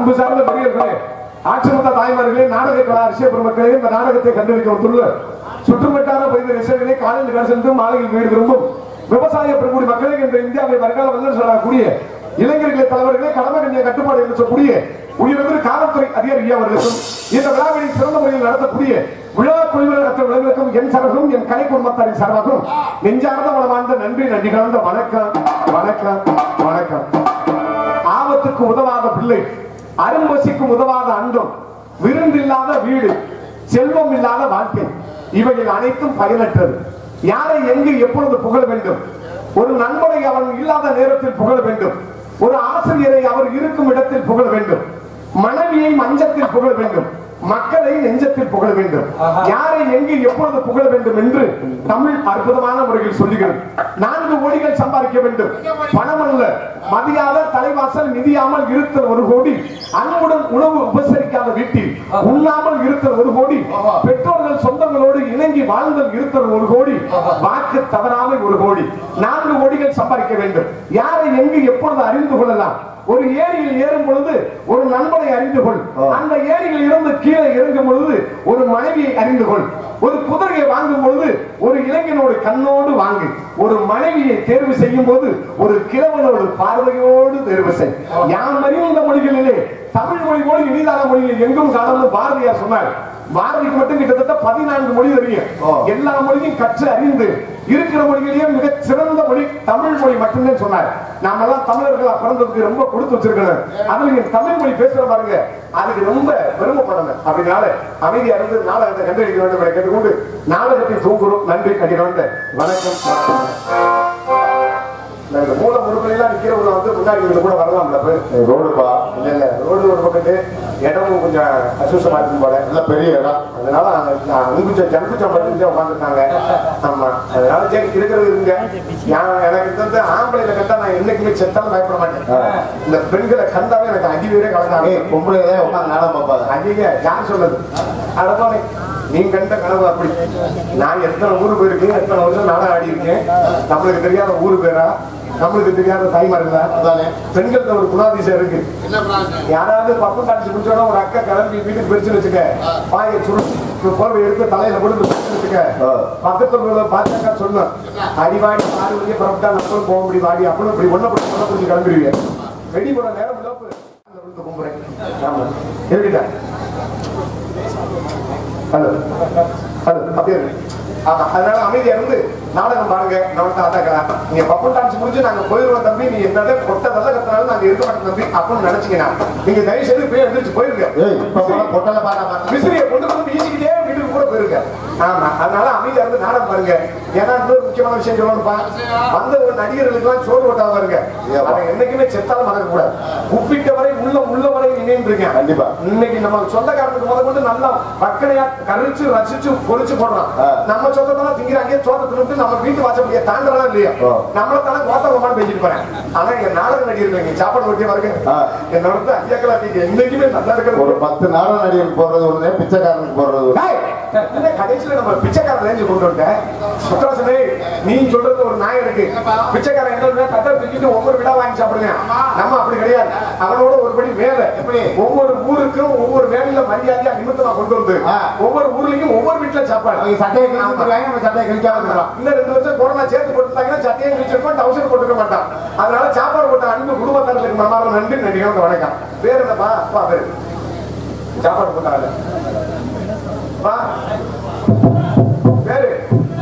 அன்பு சார்ந்த பெரியவர்களே ஆட்சிமத்த தாய்மார்களே நாடக கலா அரசிய பெருமக்களே இந்த நாடகத்தை கண்டுபிடிக்க வந்துள்ள சுற்றுவட்டார பகுதி ரசிகர்களே காலையில் கடைசென்று மாலையில் வீடு திரும்பும் விவசாய பெருங்குடி மக்களே என்ற இந்தியாவை வருங்கால வந்து சொல்லக்கூடிய இளைஞர்களே தலைவர்களே கடமை கண்ணிய கட்டுப்பாடு என்று சொல்லக்கூடிய உயிரிழந்த காவல்துறை அதிகாரி ஐயா அவர்களுக்கும் இந்த விழாவை சிறந்த முறையில் நடத்தக்கூடிய விழா குழுவினர் அற்ற விளைவுகளுக்கும் என் சார்பாகவும் என் கலை குடும்பத்தாரின் சார்பாகவும் நெஞ்சார்ந்த வளமார்ந்த நன்றி நன்றி கலந்த வணக்கம் வணக்கம் வணக்கம் ஆபத்துக்கு உதவாத பிள்ளை அரும்பசிக்கு உதவாத அன்றம் விருந்தில்லாத வீடு செல்வம் இல்லாத வாழ்க்கை இவைகள் அனைத்தும் பயனற்றது யாரை எங்கு எப்பொழுது புகழ வேண்டும் ஒரு நண்பனை அவன் இல்லாத நேரத்தில் புகழ வேண்டும் ஒரு ஆசிரியரை அவர் இருக்கும் இடத்தில் புகழ வேண்டும் மனைவியை மஞ்சத்தில் புகழ வேண்டும் மக்களை நெஞ்சத்தில் புகழ வேண்டும் யாரை எங்கு எப்பொழுது புகழ வேண்டும் என்று தமிழ் அற்புதமான முறையில் சொல்லுகிறது நான்கு கோடிகள் சம்பாதிக்க வேண்டும் பணம் அல்ல மதியாத தலைவாசல் மிதியாமல் இருத்தல் ஒரு கோடி அன்புடன் உணவு உபசரிக்காத வீட்டில் உண்ணாமல் இருத்தல் ஒரு கோடி பெற்றோர்கள் சொந்தங்களோடு இணங்கி வாழ்ந்தல் இருத்தல் ஒரு கோடி வாக்கு தவறாமல் ஒரு கோடி நான்கு கோடிகள் சம்பாதிக்க வேண்டும் யாரை எங்கு எப்பொழுது அறிந்து கொள்ளலாம் ஒரு ஏரியில் ஏறும் பொழுது ஒரு நண்பனை அறிந்து கொள் அந்த ஏரியில் இருந்து கீழே இறங்கும் பொழுது ஒரு மனைவியை அறிந்து கொள் ஒரு குதிரையை வாங்கும் பொழுது ஒரு இளைஞனோடு கண்ணோடு வாங்கு ஒரு மனைவியை தேர்வு செய்யும் போது ஒரு கிழவனோடு பார்வையோடு தேர்வு செய் யாம் அறிந்த மொழிகளிலே தமிழ் மொழி போல இனிதான மொழியில் எங்கும் காணணும் பாரதியார் சொன்னார் பாரதிக்கு மட்டும் கிட்டத்தட்ட பதினான்கு மொழி தெரியும் எல்லா மொழியும் கற்று அறிந்து இருக்கிற மொழிகளிலேயே மிக சிறந்த மொழி தமிழ் மொழி மட்டும்தான் சொன்னார் நாம எல்லாம் தமிழர்களா பிறந்ததுக்கு ரொம்ப கொடுத்து வச்சிருக்கணும் அதுல நீங்க தமிழ் மொழி பேசுற பாருங்க அதுக்கு ரொம்ப பெருமைப்படணும் அப்படினால அமைதியா இருந்து நாடகத்தை கண்டுபிடிக்க வேண்டும் என கேட்டுக்கொண்டு நாடகத்தை தூங்குறோம் நன்றி கண்டிப்பாக வணக்கம் நான் இந்த மூல முழுக்கெல்லாம் நிக்கிறவங்க வந்து முன்னாடி இவங்க கூட வரலாம்ல இப்ப ரோடுப்பா இல்ல இல்ல ரோடு ஒரு பக்கத்து இடமும் கொஞ்சம் அசுசமா இருக்கும் போல நல்ல பெரிய இடம் அதனால அங்குச்சம் ஜங்குச்சம் பட்டு உட்காந்துருக்காங்க ஆமா அதனால சரி இருக்கிறது இருங்க நான் எனக்கு வந்து ஆம்பளைல கண்டா நான் என்னைக்குமே செத்தாலும் பயப்பட மாட்டேன் இந்த பெண்களை கண்டாவே எனக்கு அடிவீரே கலந்தாங்க ஏய் பொம்பளை தான் உட்காந்து நாடகம் பார்ப்பாங்க அதிக யார் சொன்னது அடப்பானே நீ கண்ட கனவு அப்படி நான் எத்தனை ஊரு போயிருக்கேன் எத்தனை வருஷம் நாடகம் ஆடி இருக்கேன் நம்மளுக்கு தெரியாத ஊரு பேரா நம்மளுக்கு தெரியாத தாய்மார்களா அதானே பெண்கள்ட்ட ஒரு குணாதிசயம் இருக்கு என்ன பண்ணாங்க யாராவது பப்பு காட்சி முடிச்சோட ஒரு அக்கா கிளம்பி வீட்டுக்கு பிரிச்சு வச்சுக்க பாய சுரு போர்வை எடுத்து தலையில போட்டு பிரிச்சு வச்சுக்க ஆ. பக்கத்துல உள்ள பாத்தாக்கா சொன்னோம் அடிவாடி ஆறு வழியே புறப்பட்டா நம்மளும் போக முடியும் வாடி அப்படின்னு இப்படி ஒண்ணு பிடிச்சி ஒண்ணு பிடிச்சி கிளம்பிடுவீங்க வெடி போட நேரம் இல்லாம அந்த விழுந்து கும்புறேன் ஆமா இருக்கட்டா ஹலோ ஹலோ அப்படியே இரு. ஆமா அதனால அமைதியா இருந்து நாடகம் பாருங்க நமக்கு அதான் நீங்க பப்பன் டான்ஸ் முடிஞ்சு நாங்க போயிருவோம் தம்பி நீ என்னத கொட்ட தள்ள கத்தினாலும் நாங்க இருக்க மாட்டோம் தம்பி அப்படின்னு நினைச்சீங்கன்னா நீங்க தயவு செய்து போய் எந்திரிச்சு போயிருங்க ஏய் இப்ப கூட பொட்டலை பார்த்தா மாட்டேன் விசிறியை கொண்டு வந்து வீசிக்கிட்டே வீட்டுக்கு கூட போயிருங்க ஆமா அதனால அமைதியா இருந்து நாடகம் பாருங்க ஏன்னா இன்னொரு முக்கியமான விஷயம் சொல்லணும்ப்பா வந்த ஒரு நடிகர்களுக்கு எல்லாம் சோறு ஓட்டாம பாருங்க ஏப்பா. அவன் என்னைக்குமே செத்தாலும் மறக்க கூடாது உப்பிட்ட வரை உள்ள உள்ள வரை நினைன்னு இருக்கேன் கண்டிப்பா. இன்னைக்கு நம்ம சொந்தக்காரனுக்கு முத கொண்டு நல்லா வக்கனையா கரிச்சு ரசிச்சு பொரிச்சு போடுறோம் ஆ. நம்ம சொந்தத்தெல்லாம் திங்கிறாங்க சோத்தை தின்னுட்டு நம்ம வீட்டு வாசப்படிய தாண்டறதா இல்லையா ஆ. நம்மள தானே கோத்தவமான பேசிட்டு போறேன் ஆனா எங்க நாடக நடிகர்கள் இங்க சாப்பாடு ஓட்டிய பாருங்க ஆ. என்னோட ஐயாக்களா நீங்க என்னைக்குமே நல்லா இருக்கிறது ஒரு பத்து நாடக நடிகர் போடுறது ஒண்ணு பிச்சைக்காரனுக்கு போடுறது ஒண்ணு. டேய், என்ன கடைசியில நம்ம பிச்சைக்காரன் ரேஞ்சு கொண்டு வந்துட்ட சுத்தராசனே நீ சொல்றது ஒரு நாய் இருக்கு பிச்சைக்காரன் என்ன கட்டை தூக்கிட்டு ஒவ்வொரு விடா வாங்கி சாப்பிடுங்க நம்ம அப்படி கிடையாது அவனோட ஒரு படி மேல எப்படி? ஒவ்வொரு ஊருக்கும் ஒவ்வொரு வேலையில மரியாதையா நிமித்தமா கொண்டு வந்து ஆ. ஒவ்வொரு ஊர்லயும் ஒவ்வொரு வீட்டுல சாப்பாடு அவங்க சட்டையை கிழிச்சிருக்காங்க நம்ம சட்டையை கிழிக்காம இருக்கிறோம் இன்னும் ரெண்டு வருஷம் கொரோனா சேர்த்து போட்டுட்டாங்கன்னா சட்டையை கிழிச்சிருப்போம் டவுசர் போட்டுக்க மாட்டான் அதனால சாப்பாடு போட்ட அன்பு குடும்பத்தாரர்களுக்கு மனமார்ந்த நன்றி நன்றி வணக்கம் பேர் என்னப்பா அப்பா பேரு சாப்பாடு போட்டாங்க பா பேரு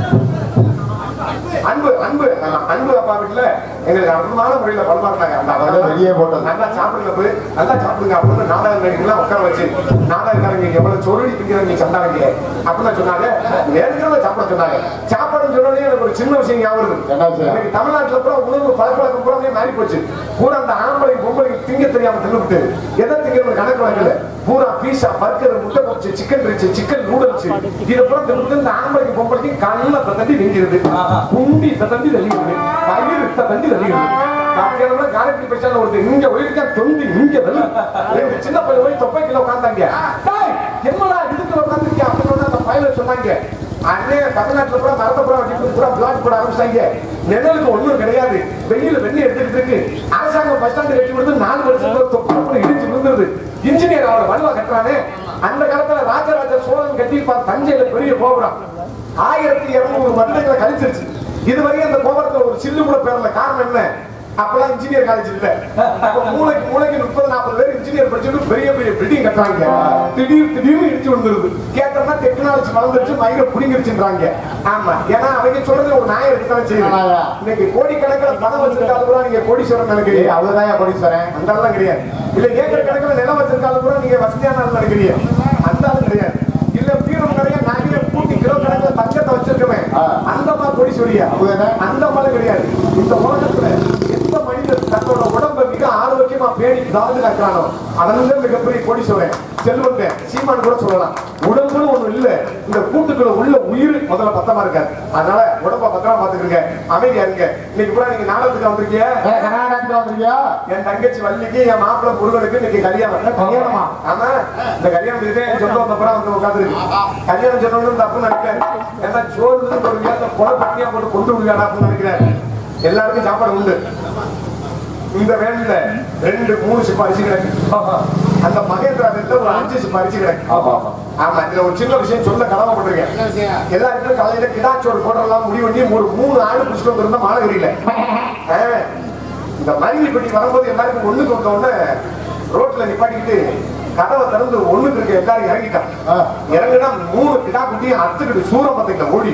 அன்பு அன்பு ஆமா, அன்பு அப்பா வீட்டுல எங்களுக்கு அற்புதமான முறையில பரிமாறினாங்க அந்த அவர்தான் வெளியே போட்டது. நல்லா சாப்பிடுங்க போய் நல்லா சாப்பிடுங்க அப்படின்னு நாடக நடிகர்லாம் உட்கார வச்சு நாடகக்காரங்க எவ்வளவு சொருடி திங்கிறாங்க சண்டாங்க அப்படின்னு சொன்னாங்க நேரத்தில் சாப்பிட சொன்னாங்க சாப்பாடுன்னு சொன்னோடனே எனக்கு ஒரு சின்ன விஷயம் ஞாபகம் வருது. என்ன விஷயம்? இன்னைக்கு தமிழ்நாட்டுல கூட உணவு பழக்கவழக்கம் பூராமே மாறி போச்சு பூரா அந்த ஆம்பளை பொம்பளை திங்க தெரியாம தின்னுட்டு எதை திங்கிறது கணக்கு வழங்கல பூரா பீஸா பர்கர் முட்டை பொரிச்சு சிக்கன் ரிச்சு சிக்கன் நூடுல்ஸ் இதை பூரா தின்னுட்டு இந்த ஆம்பளைக்கு பொம்பளைக்கு கண்ணை தந்தி வெங்கிறது குண்டி தந்தி வெளியிடுது பயிர் தந்தி வெளியிடுது பாக்கியெல்லாம் காரைக்குடி பிரச்சனை ஒருத்தர் இங்க ஒயிருக்கா தொண்டி இங்க வெளி ரெண்டு சின்ன பையன் போய் தொப்பைக்குள்ள உட்காந்தாங்க டேய், என்னடா இதுக்குள்ள உட்காந்துருக்கியா அப்படின்னு அந்த பையனை சொன்னாங்க அண்ணே தமிழ்நாட்டுல கூட மரத்தை பூரா வெட்டிட்டு பூரா பிளாட் போட ஆரம்பிச்சிட்டாங்க நிழலுக்கு ஒண்ணும் கிடையாது வெயில வெண்ணி எடுத்துக்கிட்டு இருக்கு அரசாங்கம் பஸ் ஸ்டாண்ட் கட்டி கொடுத்து நாலு வருஷத்துல தொப்பு தொப்புன்னு இடிச்சு விழுந்துருது சொல்றானே அந்த காலத்துல ராஜராஜ சோழன் கட்டியிருப்பார் தஞ்சையில பெரிய கோபுரம் ஆயிரத்தி இருநூறு வருடங்களை கழிச்சிருச்சு இதுவரையும் அந்த கோபுரத்துல ஒரு சில்லு கூட பேரல காரணம் என்ன அப்பெல்லாம் இன்ஜினியர் காலேஜ் இல்ல அப்ப மூளைக்கு மூளைக்கு முப்பது நாற்பது பேர் இன்ஜினியர் படிச்சுட்டு பெரிய பெரிய பில்டிங் கட்டுறாங்க திடீர் திடீர்னு இடிச்சு வந்துருது கேட்டோம்னா டெக்னாலஜி வளர்ந்துருச்சு மயிரை புடிங்கிருச்சுன்றாங்க ஆமா ஏன்னா அவங்க சொல்றது ஒரு நாயம் இருக்குதானே செய்யுது ஆமாங்க. இன்னைக்கு கோடிக்கணக்கில் பணம் வச்சிருக்காலும் கூட நீங்க கோடீஸ்வரன் நினைக்கிறீங்க அவர்தான் கோடீஸ்வரன் அந்த ஆளுலாம் கிடையாது இல்ல ஏக்கர் கணக்கில் நிலம் வச்சிருக்காலும் கூட நீங்க வசதியான ஆள் நினைக்கிறீங்க அந்த ஆளும் கிடையாது இல்ல பீரம் நிறைய நகைய கூட்டி கிலோ கணக்கில் தங்கத்தை வச்சிருக்கவே ஆ. அந்த மாதிரி கோடீஸ்வரியா அவங்க அந்த மாதிரி கிடையாது இந்த உலகத்துல எந்த மனிதன் தன்னோட உடம்பை மிக ஆரோக்கியமா பேணி பாதுகாக்கிறானோ அவன் தான் மிகப்பெரிய கோடீஸ்வரன் செல்வங்க சீமான் கூட சொல்லலாம் உடம்புன்னு ஒண்ணு இல்ல இந்த கூட்டுக்குள்ள உள்ள உயிர் முதல்ல பத்தமா இருக்காது அதனால உடம்ப பத்திரமா பாத்துக்கிறீங்க அமைதியா இருங்க இன்னைக்கு கூட நீங்க நாடகத்துக்கு வந்திருக்கீங்க கர்நாடகத்துல வந்திருக்கியா என் தங்கச்சி வள்ளிக்கு என் மாப்பிள்ளை முருகனுக்கு இன்னைக்கு கல்யாணம் கல்யாணமா? ஆமா இந்த கல்யாணம் இதே என் சொந்த வந்த பிறகு வந்து உட்காந்துருக்கு கல்யாணம் சொன்னவனும் தப்பு நினைக்கிறேன் ஏன்னா சோறு ஒரு நேரத்தை கொலை பட்டியா போட்டு கொண்டு விடுவாடா அப்படின்னு நினைக்கிறேன் எல்லாருக்கும் சாப்பாடு உண்டு இந்த வேன்ல ரெண்டு மூணு சிப்ப அரிசி கிடக்கு அந்த மகேந்திரா வேன்ல ஒரு அஞ்சு சிப்ப அரிசி கிடக்கு ஆமா ஆமா ஆமா இதுல ஒரு சின்ன விஷயம் சொல்ல கடமைப்பட்டிருக்கேன் எல்லாருக்கும் காலையில கிடாச்சோறு போடுறலாம் முடிவு பண்ணி ஒரு மூணு ஆடு பிடிச்சிட்டு வந்திருந்தா மாலகிரியில ஆ, இந்த மருவி பெட்டி வரும்போது எல்லாருக்கும் ஒண்ணுக்கு வந்த உடனே ரோட்ல நிப்பாட்டிக்கிட்டு கதவை திறந்து ஒண்ணுக்கு இருக்க எல்லாரும் இறங்கிட்டான் ஆ. இறங்குனா மூணு கிடா குட்டியும் அத்துக்கிட்டு சூரம் பத்தைக்குள்ள ஓடி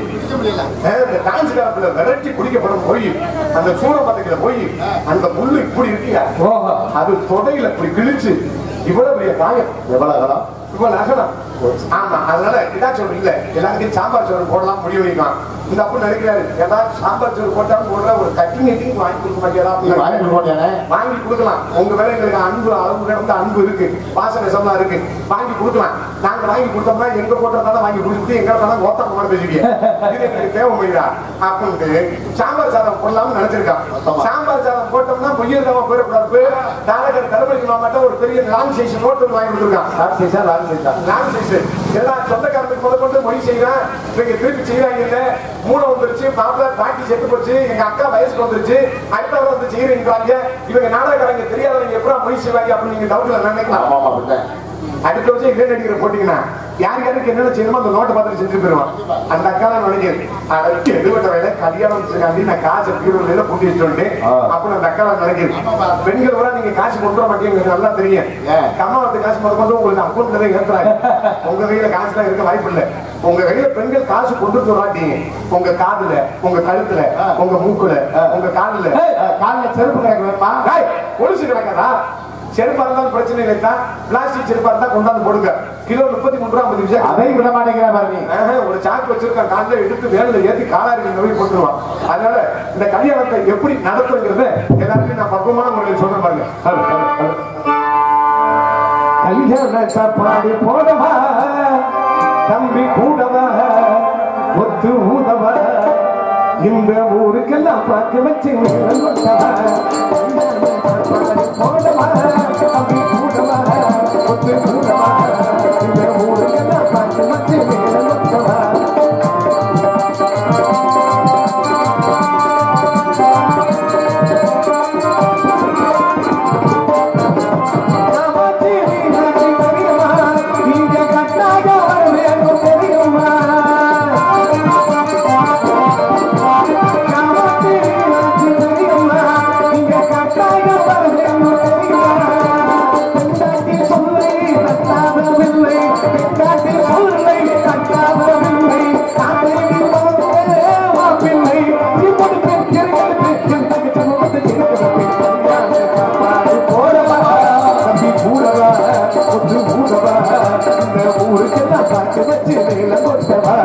ஆ, இந்த டான்ஸ் காலத்துல விரட்டி குடிக்கப்படும் போய் அந்த சூரம் பத்தைக்குள்ள போய் அந்த முள்ளு இப்படி இருக்கியா அது தொடையில இப்படி கிழிச்சு இவ்வளவு பெரிய காயம் எவ்வளவு காலம் இவ்வளவு அகலம் ஆமா அதனால கிடா சோறு இல்ல எல்லாருக்கும் சாம்பார் சோறு போடலாம் முடிவு வைக்கலாம் இந்த அப்ப நினைக்கிறாரு ஏன்னா சாம்பார் சோறு போட்டாலும் போடுற ஒரு கட்டிங் கட்டிங் வாங்கி கொடுக்க மாட்டேடா நீ வாங்கி கொடுக்க மாட்டியானே வாங்கி கொடுக்கலாம் உங்க வேலை எங்களுக்கு அன்பு அளவு கிடந்த அன்பு இருக்கு பாச விஷமா இருக்கு வாங்கி கொடுக்கலாம் நாங்க வாங்கி கொடுத்தோம்னா எங்க போட்டோம்னா வாங்கி கொடுத்துட்டு எங்க தான் ஓத்த மாதிரி பேசுவீங்க இது எங்களுக்கு தேவைமையா அப்படின்ட்டு சாம்பார் சாதம் போடலாம்னு நினைச்சிருக்கான் மொத்தமா. சாம்பார் சாதம் போட்டோம்னா பொய்யதாம போயிடக்கூடாது நாளைக்கு தலைமைக்கு மாமாட்ட ஒரு பெரிய லாங் சைஸ் நோட்டு ஒண்ணு வாங்கி கொடுத்துருக்கான் லாங் சைஸா லாங் சைஸா லாங் சைஸ் எல்லாம் சொந்தக்காரத்துக்கு முத கொண்டு மொழி செய்யறேன் இவங்க திருப்பி செய்யறாங்க இல்ல மூணு வந்துருச்சு மாப்பிள்ள பாட்டி செத்து போச்சு எங்க அக்கா வயசுக்கு வந்துருச்சு அடுத்தவங்க வந்து செய்யறீங்க இவங்க நாடகக்காரங்க தெரியாதவங்க எப்படா மொழி செய்வாங்க அப்படின்னு நீங்க டவுட்ல நினைக்கலாம் ஆமா ஆமா அப்படித்தான் அடுத்த வருஷம் இல்லை நடிகரை போட்டீங்கன்னா யார் யாருக்கு என்னென்ன செய்யணுமோ அந்த நோட்டை பார்த்துட்டு செஞ்சு போயிருவான் அந்த அக்கா தான் நினைக்கிறது அழைச்சி எடுவட்ட வேலை கல்யாணம் வச்சிருக்காண்டி நான் காசை பீரோல கூட்டி வச்சுட்டு ஆ. அப்புறம் அந்த அக்கா தான் நினைக்கிறது பெண்கள் கூட நீங்க காசு கொண்டு வர மாட்டீங்க எனக்கு நல்லா தெரியும் ஏன்? கம்மாவத்து காசு முதல் கொண்டு உங்களுக்கு அக்கௌண்ட்ல தான் ஏத்துறாங்க உங்க கையில காசு தான் இருக்க வாய்ப்பு இல்ல உங்க கையில பெண்கள் காசு கொண்டு வராட்டீங்க உங்க காதுல உங்க கழுத்துல ஆ. உங்க மூக்குல ஆ. உங்க காதுல காலில் செருப்பு கிடக்கு வேணுமா டேய், கொலுசு கிடக்காதா செருப்பா இருந்தாலும் பிரச்சனை இல்லை தான் பிளாஸ்டிக் செருப்பா இருந்தா கொண்டாந்து போடுங்க கிலோ முப்பத்தி மூணு ரூபா ஐம்பது விஷயம் அதையும் விட மாட்டேங்கிற பாரு நீ ஆஹா, ஒரு சாக்கு வச்சிருக்கான் காலைல எடுத்து வேலையில ஏத்தி காலாருக்கு நோய் போட்டுருவான் அதனால இந்த கல்யாணத்தை எப்படி நடத்துங்கிறத எல்லாருக்கும் நான் பக்குவமான முறையில் சொல்றேன் பாருங்க ஹலோ, ஹலோ, ஹலோ. கல்யாணத்தை பாடி போடவா தம்பி கூடவா ஒத்து ஊதவா இந்த ஊருக்கெல்லாம் பார்க்க வச்சு மேல கொட்டவா கல்யாணத்தை பாடி போடவா தம்பி கூடவா ஒத்து ஊதவா இந்த ஊருக்கெல்லாம் பார்க்க வச்சு மேல கொட்டவா காமாட்சி மீனாட்சி தெரியுமா இங்க கட்டாக வர வேணும் தெரியுமா காமாட்சி மீனாட்சி தெரியுமா இங்க கட்டாக வர வேணும் தெரியுமா பெண்டாட்டி சொல்லை தட்டாதவில்லை பெண்டாட்டி சொல்லை தட்டாதவில்லை காதலி போலே மாப்பிள்ளை இப்படி பெண்கள் பெண்கள் சமூகத்தை இருக்கிறது காப்பாடு போடவா தம்பி கூடவா ஒன்று ஊடவா இந்த ஊருக்கெல்லாம் பார்த்து வச்சு மேல கொட்டவா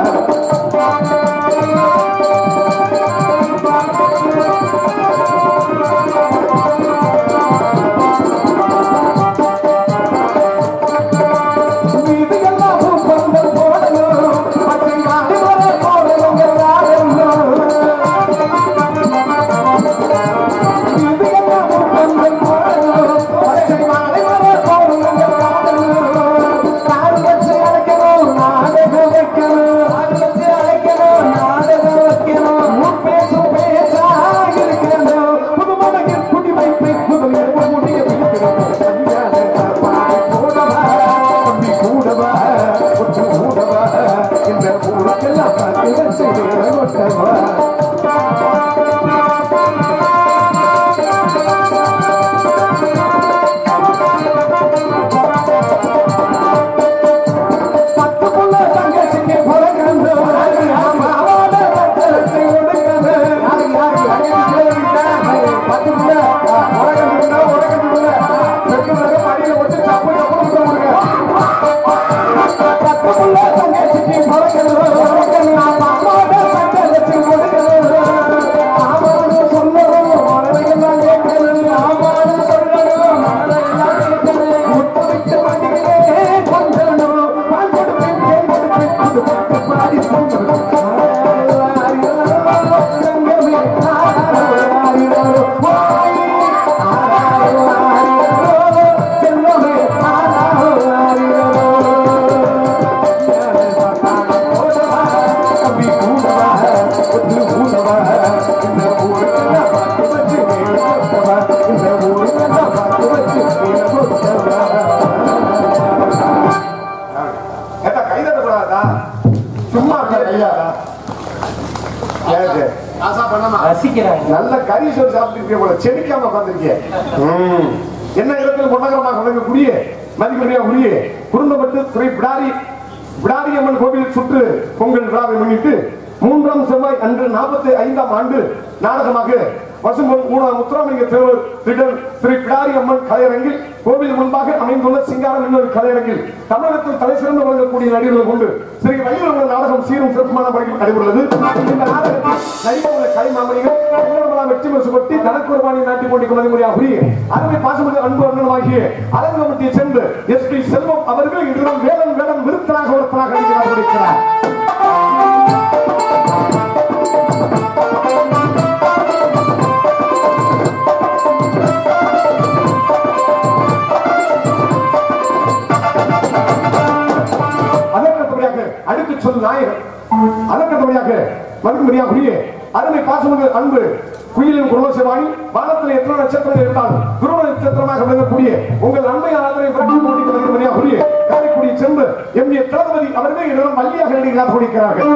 வீதியெல்லாம் பூப்பந்தல் போடணும் பச்சை மாடி வர போடணும் எல்லாரும் வீதியெல்லாம் பூப்பந்தல் போடணும் பச்சை மாடி வர போடணும் எல்லாரும் காடு வச்சு அழைக்கணும் நாடகம் வைக்கணும் ரசிக்கிறாங்க நல்ல கறி சோறு சாப்பிட்டு போல செடிக்காம உட்காந்துருக்கீங்க என்ன இடத்தில் முன்னகரமாக விளங்கக்கூடிய மதிப்புடைய உரிய குருந்தப்பட்டு ஸ்ரீ பிடாரி பிடாரி அம்மன் கோவில் சுற்று பொங்கல் விழாவை முன்னிட்டு மூன்றாம் செவ்வாய் அன்று நாற்பத்தி ஐந்தாம் ஆண்டு நாடகமாக பசும்பொன் ஊனா முத்துராமலிங்க தேவர் திடல் ஸ்ரீ பிடாரி அம்மன் கலையரங்கில் கோவில் முன்பாக அமைந்துள்ள சிங்காரம் இன்னொரு கலையரங்கில் தமிழகத்தில் தலை சிறந்து வழங்கக்கூடிய நடிகர்கள் கொண்டு ஸ்ரீ வள்ளியூர் நாடகம் சீரும் சிறப்புமான முறையில் நடைபெறுகிறது இந்த நாடகத்தில் நடிகவுள்ள கலைமாமணிகள் திருவண்ணாமலை வெற்றி பரிசு கொட்டி தனக்குரபாணி நாட்டி போட்டி மதிமுறையாக உரிய அருமை பாசமிகு அன்பு அண்ணனமாகிய அலங்கமட்டியை சென்று எஸ் பி செல்வம் அவர்கள் இன்று வேலன் வேலன் விருத்தராக ஒருத்தராக நடிக்கிறார் கொடுக்கிறார் அதற்கத்தபடியாக அடுத்து சொல் நாயகர் அதற்கத்தபடியாக மறுபடியாக உரிய அருமை பாசமிகு அன்பு குயிலின் குருவசிவாணி வானத்தில் எத்தனை நட்சத்திரங்கள் இருந்தாலும் துருவ நட்சத்திரமாக விளங்கக்கூடிய உங்கள் அன்பை ஆதரவை பிரட்டி போட்டி மறுபடியாக உரிய காரைக்குடி சென்று எம் ஏ தளபதி அவர்கள் இடம் வள்ளியாக நடிகராக கொடுக்கிறார்கள்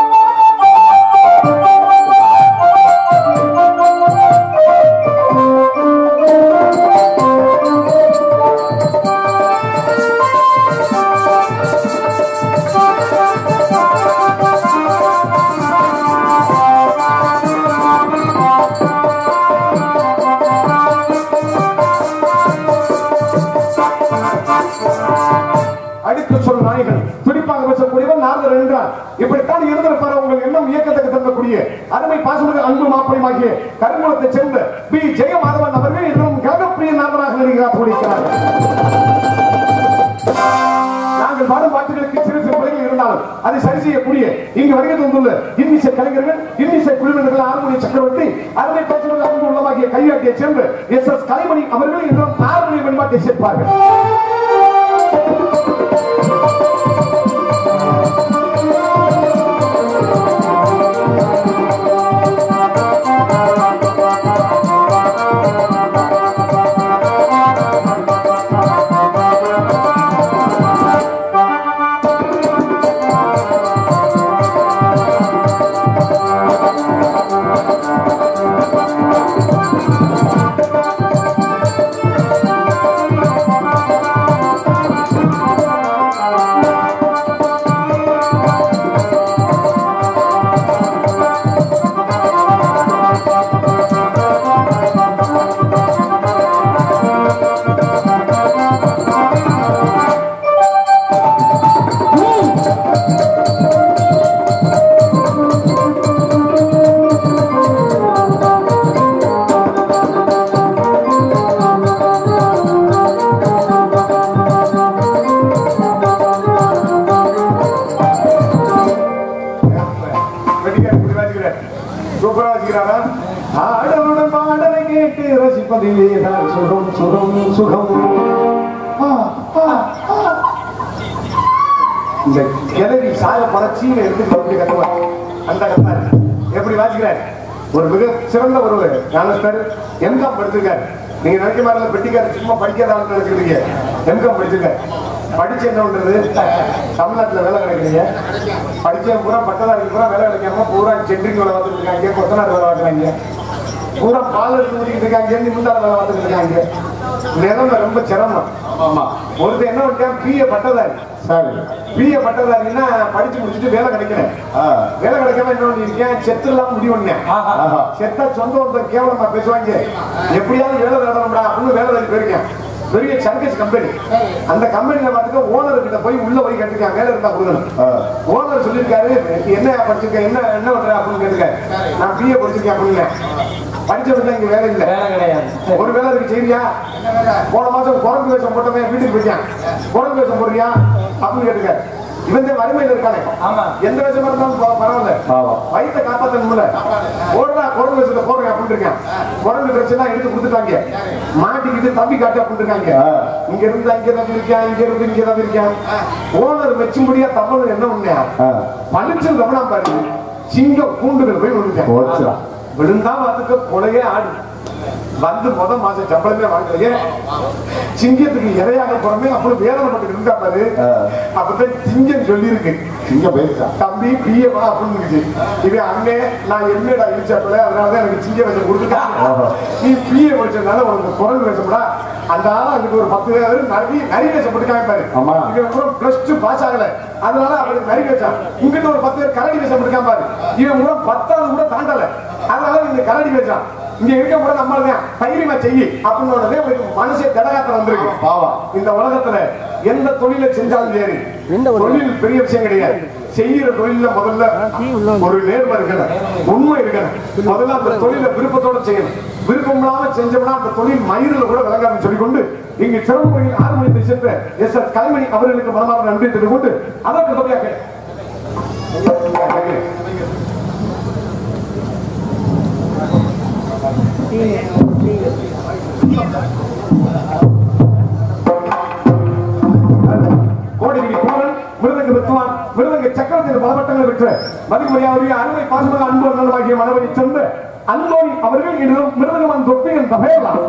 அடுத்து சொல் நாயகன் துடிப்பாக பேசக்கூடியவர் நாரதர் என்றார் இப்படித்தான் இருந்திருப்பார் உங்கள் எண்ணம் இயக்கத்துக்கு தந்தக்கூடிய அருமை பாசமிகு அன்பு மாப்பிளையமாகிய கருங்குளத்தை சேர்ந்த பி ஜெயமாதவன் அவர்கள் இன்னும் கலகப்பிரிய நாதராக நடிகராக கொடுக்கிறார்கள் நாங்கள் பாடும் பாட்டுகளுக்கு சிறு சிறு குறைகள் இருந்தாலும் அதை சரி செய்யக்கூடிய இங்கு வருகை தந்துள்ள இன்னிசை கலைஞர்கள் இன்னிசை குழுவினர்கள் ஆறுமணி சக்கரவர்த்தி அருமை பேசுவது அன்பு உள்ளமாகிய கையாட்டியை சேர்ந்து எஸ் எஸ் கலைமணி அவர்கள் இன்னும் ஆறு மணி வழிபாட்டை சேர்ப்பார்கள் வெட்டிக்கார இப்படி வாசிக்கிறார். சூப்பரா வாசிக்கிறாரா? ஆடலுடன் பாடலை கேட்டு ரசிப்பதிலே தான் சுகம் சுகம் சுகம் ஆ, ஆ, ஆ. இந்த கிளவி சாய பறச்சின்னு எடுத்து அப்படி கத்துவார் அந்த கத்தார் எப்படி வாசிக்கிறார் ஒரு மிக சிறந்த ஒரு ஞானஸ்தர் எம்காம் படிச்சிருக்காரு நீங்க நினைக்க மாதிரி பெட்டிக்கார சும்மா படிக்காதான்னு நினைச்சுக்கிறீங்க எம்காம் படிச்சிருக்காரு படிச்சு என்ன பண்றது தமிழ்நாட்டுல வேலை கிடைக்கிறீங்க படிச்சவன் பூரா பட்டதாரி பூரா வேலை கிடைக்காம பூரா சென்ட்ரிங் வேலை பார்த்துட்டு இருக்காங்க கொத்தனார் வேலை பார்க்குறாங்க பூரா பால் எடுத்து ஊற்றிக்கிட்டு இருக்காங்க முந்தான வேலை பார்த்துட்டு இருக்காங்க நிலைமை ரொம்ப சிரமம் ஆமா ஒருத்தர் என்ன பண்ணிட்டான் பிஏ பட்டதாரி சரி பிஏ பட்டதாரின்னா படிச்சு முடிச்சுட்டு வேலை கிடைக்கல ஆ. வேலை கிடைக்காம என்ன பண்ணிருக்கேன் செத்து எல்லாம் முடிவு பண்ணேன் ஆஹா. செத்தா சொந்த ஒருத்தர் கேவலமா பேசுவாங்க எப்படியாவது வேலை தேடணும்டா அப்படின்னு வேலை தேடி போயிருக்கேன் பெரிய சர்க்கஸ் கம்பெனி அந்த கம்பெனில பார்த்துக்க ஓனர் கிட்ட போய் உள்ள போய் கேட்டுருக்கேன் வேலை இருந்தா கொடுக்கணும் ஆ. ஓனர் சொல்லியிருக்காரு "நீ என்ன படிச்சிருக்க என்ன என்ன பண்ற அப்படின்னு கேட்டுருக்காரு நான் பிஏ படிச்சிருக்கேன் அப்படின்னு படிச்சவங்க இங்க வேலை இல்லை வேலை கிடையாது ஒரு வேலை இருக்கு செய்தியா போன மாசம் குரங்கு வேஷம் போட்டவன் வீட்டுக்கு போயிட்டான் குரங்கு வேஷம் போடுறியா அப்படின்னு கேட்டுக்க இவன் தான் வறுமையில இருக்கானே ஆமா. எந்த வேஷமா இருந்தாலும் பர- பரவாயில்ல ஆமா. வயித்தை காப்பாத்தணும்ல ஓடுறா குரங்கு வேஷத்தை போடுறேன் அப்படின்னு இருக்கேன் குரங்கு பிரச்சனை எடுத்து கொடுத்துட்டாங்க மாட்டிக்கிட்டு தம்பி காட்டு அப்படின்னு இருக்காங்க ஆ. இங்க இருந்து அங்க தம்பி இருக்கான் இங்க இருந்து இங்க தம்பி இருக்கான் ஓனர் மெச்சும்படியா தமிழ் என்ன உண்மையா ஆ. பளிச்சு ரமணா பாரு சிங்கம் கூண்டுகள் போய் விழுந்தேன் போச்சுடா. விழுந்தா பார்த்துக்க கொலையே ஆடு வந்து முத மாசம் சம்பளமே வாங்கலையே சிங்கத்துக்கு இரையாக போறமே அப்புறம் வேதனைப்பட்டு இருந்தா பாரு அப்பதான் திங்கம் சொல்லியிருக்கு இங்க போயிருக்கா தம்பி பிஏவா அப்படின்னு இருந்துச்சு. இவன் அண்ணே நான் எம்ஏடா இழிச்சாப்பில அதனாலதான் எனக்கு சிங்க வேஷம் கொடுத்துட்டான் நீ பிஏ படிச்சதுனால உனக்கு குரல் வேஷம்டா அந்த ஆளா அதுக்கு ஒரு பத்து பேர் நிறைய நிறைய வேஷம் போட்டு காமிப்பாரு ஆமா. இவன் கூட பிளஸ் டூ பாஸ் ஆகல அதனால அவனுக்கு நிறைய வேஷம் இங்கிட்ட ஒரு பத்து பேர் கரடி வேஷம் போட்டு காமிப்பாரு இவன் கூட பத்தாவது கூட தாண்டல அதனால இந்த கரடி வேஷம் இங்க இருக்க கூட நம்மளதான் தைரியமா செய்யி அப்படின்னு உடனே உங்களுக்கு மனுஷன் திடகாத்திரம் வந்திருக்கு பாவம் இந்த உலகத்துல எந்த தொழிலை செஞ்சாலும் சரி தொழில் பெரிய விஷயம் கிடையாது செய்யற தொழில முதல்ல ஒரு நேர்மை இருக்கணும் உண்மை இருக்கணும் முதல்ல அந்த தொழில விருப்பத்தோட செய்யணும் விருப்பம் இல்லாம செஞ்சோம்னா அந்த தொழில் மயிரில் கூட விளங்காம சொல்லிக்கொண்டு இங்கு சிறப்புறையில் ஆறு மணி சென்ற எஸ் எஸ் கலைமணி அவர்களுக்கு மனமார்ந்த நன்றி தெரிவித்துக் கொண்டு அதற்கு தொகையாக கோடிகிரி கோவன் மிருதங்க வித்துவான் மிருதங்க சக்கரத்தில் பலவட்டங்கள் பெற்ற மதிமுறையாவுடைய அருமை பாசமாக அன்பு நலமாகிய மனவரை சென்று அன்போனி அவர்கள் இன்று மிருதங்கமான் தொப்பிகள் தகையலாம்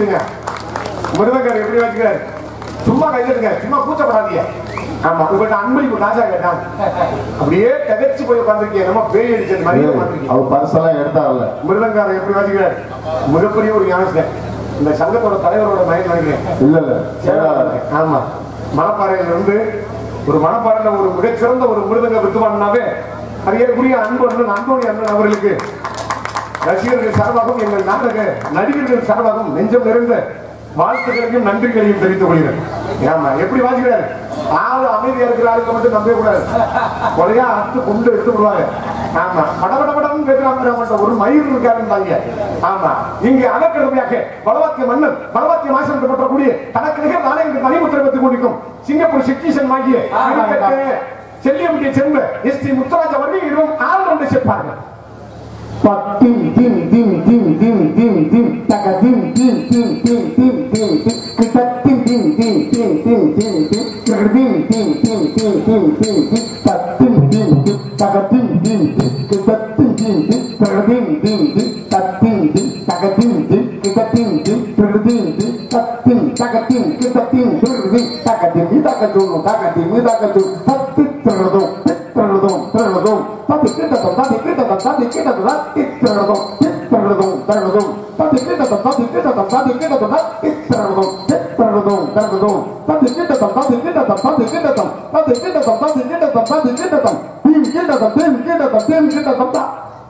வச்சுங்க மிருதங்கர் எப்படி வச்சுக்கிறாரு சும்மா கையெழுங்க சும்மா கூச்சப்படாதீங்க ஆமா உங்கள்ட்ட அன்பளிப்பு ராஜா கேட்டான் அப்படியே தகச்சு போய் உட்காந்துருக்கீங்க நம்ம பேய் அடிச்சது மாதிரி உட்காந்துருக்கீங்க அவர் பரிசெல்லாம் எடுத்தாருல்ல மிருதங்காரர் எப்படி வச்சுக்கிறாரு மிகப்பெரிய ஒரு ஞாபகம் இந்த சங்கத்தோட தலைவரோட மயன் நினைக்கிறேன் இல்ல இல்ல செயலாளர் ஆமா மணப்பாறையில இருந்து ஒரு மணப்பாறையில ஒரு மிகச்சிறந்த ஒரு மிருதங்க வித்துவான்னாவே அரியக்குரிய அன்பு அண்ணன் அன்போனி அண்ணன் அவர்களுக்கு ரசிகர்கள் சார்பாகவும் எங்கள் நாடக நடிகர்கள் சார்பாகவும் நெஞ்சம் நிறைந்த வாழ்த்துக்களையும் நன்றிகளையும் தெரிவித்துக் கொள்கிறேன் ஆமா எப்படி வாசிக்கிறாரு ஆளு அமைதியா இருக்கிற ஆளுக்கு மட்டும் நம்பவே கூடாது கொலையா அறுத்து கொண்டு எடுத்து விடுவாங்க ஆமா படபட படம்னு பேசுறாங்க மட்டும் ஒரு மயிர் இருக்காருந்தாங்க ஆமா இங்கே அகக்கடுமையாக பலவாத்திய மன்னன் பலவாத்திய மாசம் என்று பற்றக்கூடிய தனக்கு நிகர் நாளை இங்கு தனிமுத்திரத்தை கொண்டிருக்கும் சிங்கப்பூர் சிட்டிசன் வாங்கிய செல்லியமுடியை சேர்ந்த எஸ் டி முத்துராஜ் அவர்கள் இருவரும் ஆள் ஒன்று சேர்ப்பார்கள் dim dim dim dim dim dim dim taka dim dim dim dim dim dim dim kita dim dim dim dim dim dim dim taka dim dim dim dim dim dim dim tak dim dim dim taka dim dim dim kita dim dim dim taka dim dim dim tak dim dim taka dim dim kita dim dim taka dim dim tak dim taka dim kita dim taka dim taka dim taka dulu taka dim taka dulu tak dim terladung terladung terladung tapi kita tak tapi kita tak tapi kita tak terladung terladung terladung tapi kita tak tapi kita tak tapi kita tak terladung terladung terladung tapi kita tak tapi kita tak tapi kita tak tapi kita tak tapi kita tak tapi kita tak tim kita tak tim kita tak tim kita tak tak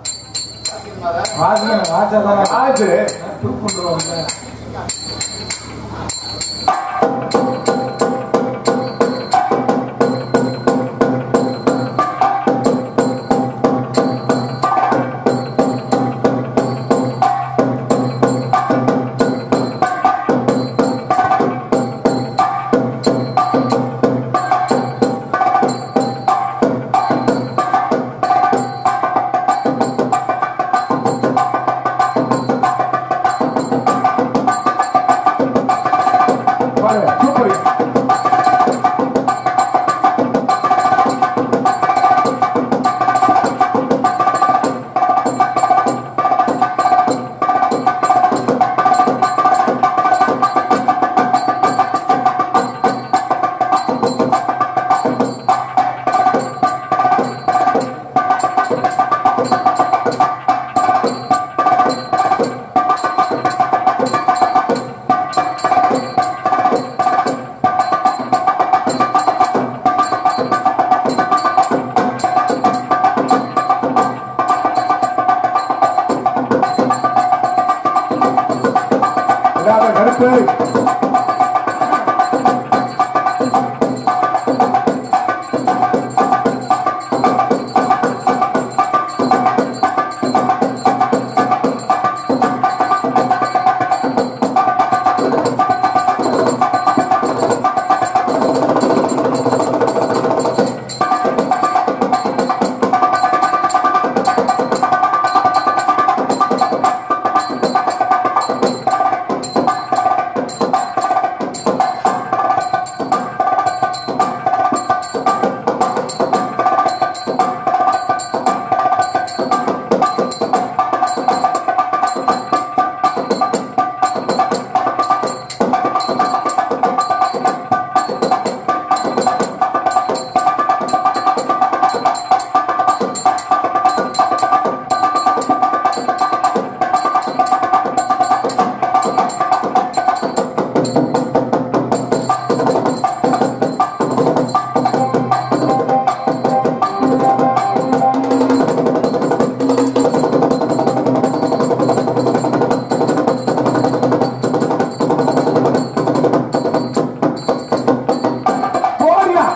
ஆச்சு பாருங்க, super விடாத கருத்து போறியா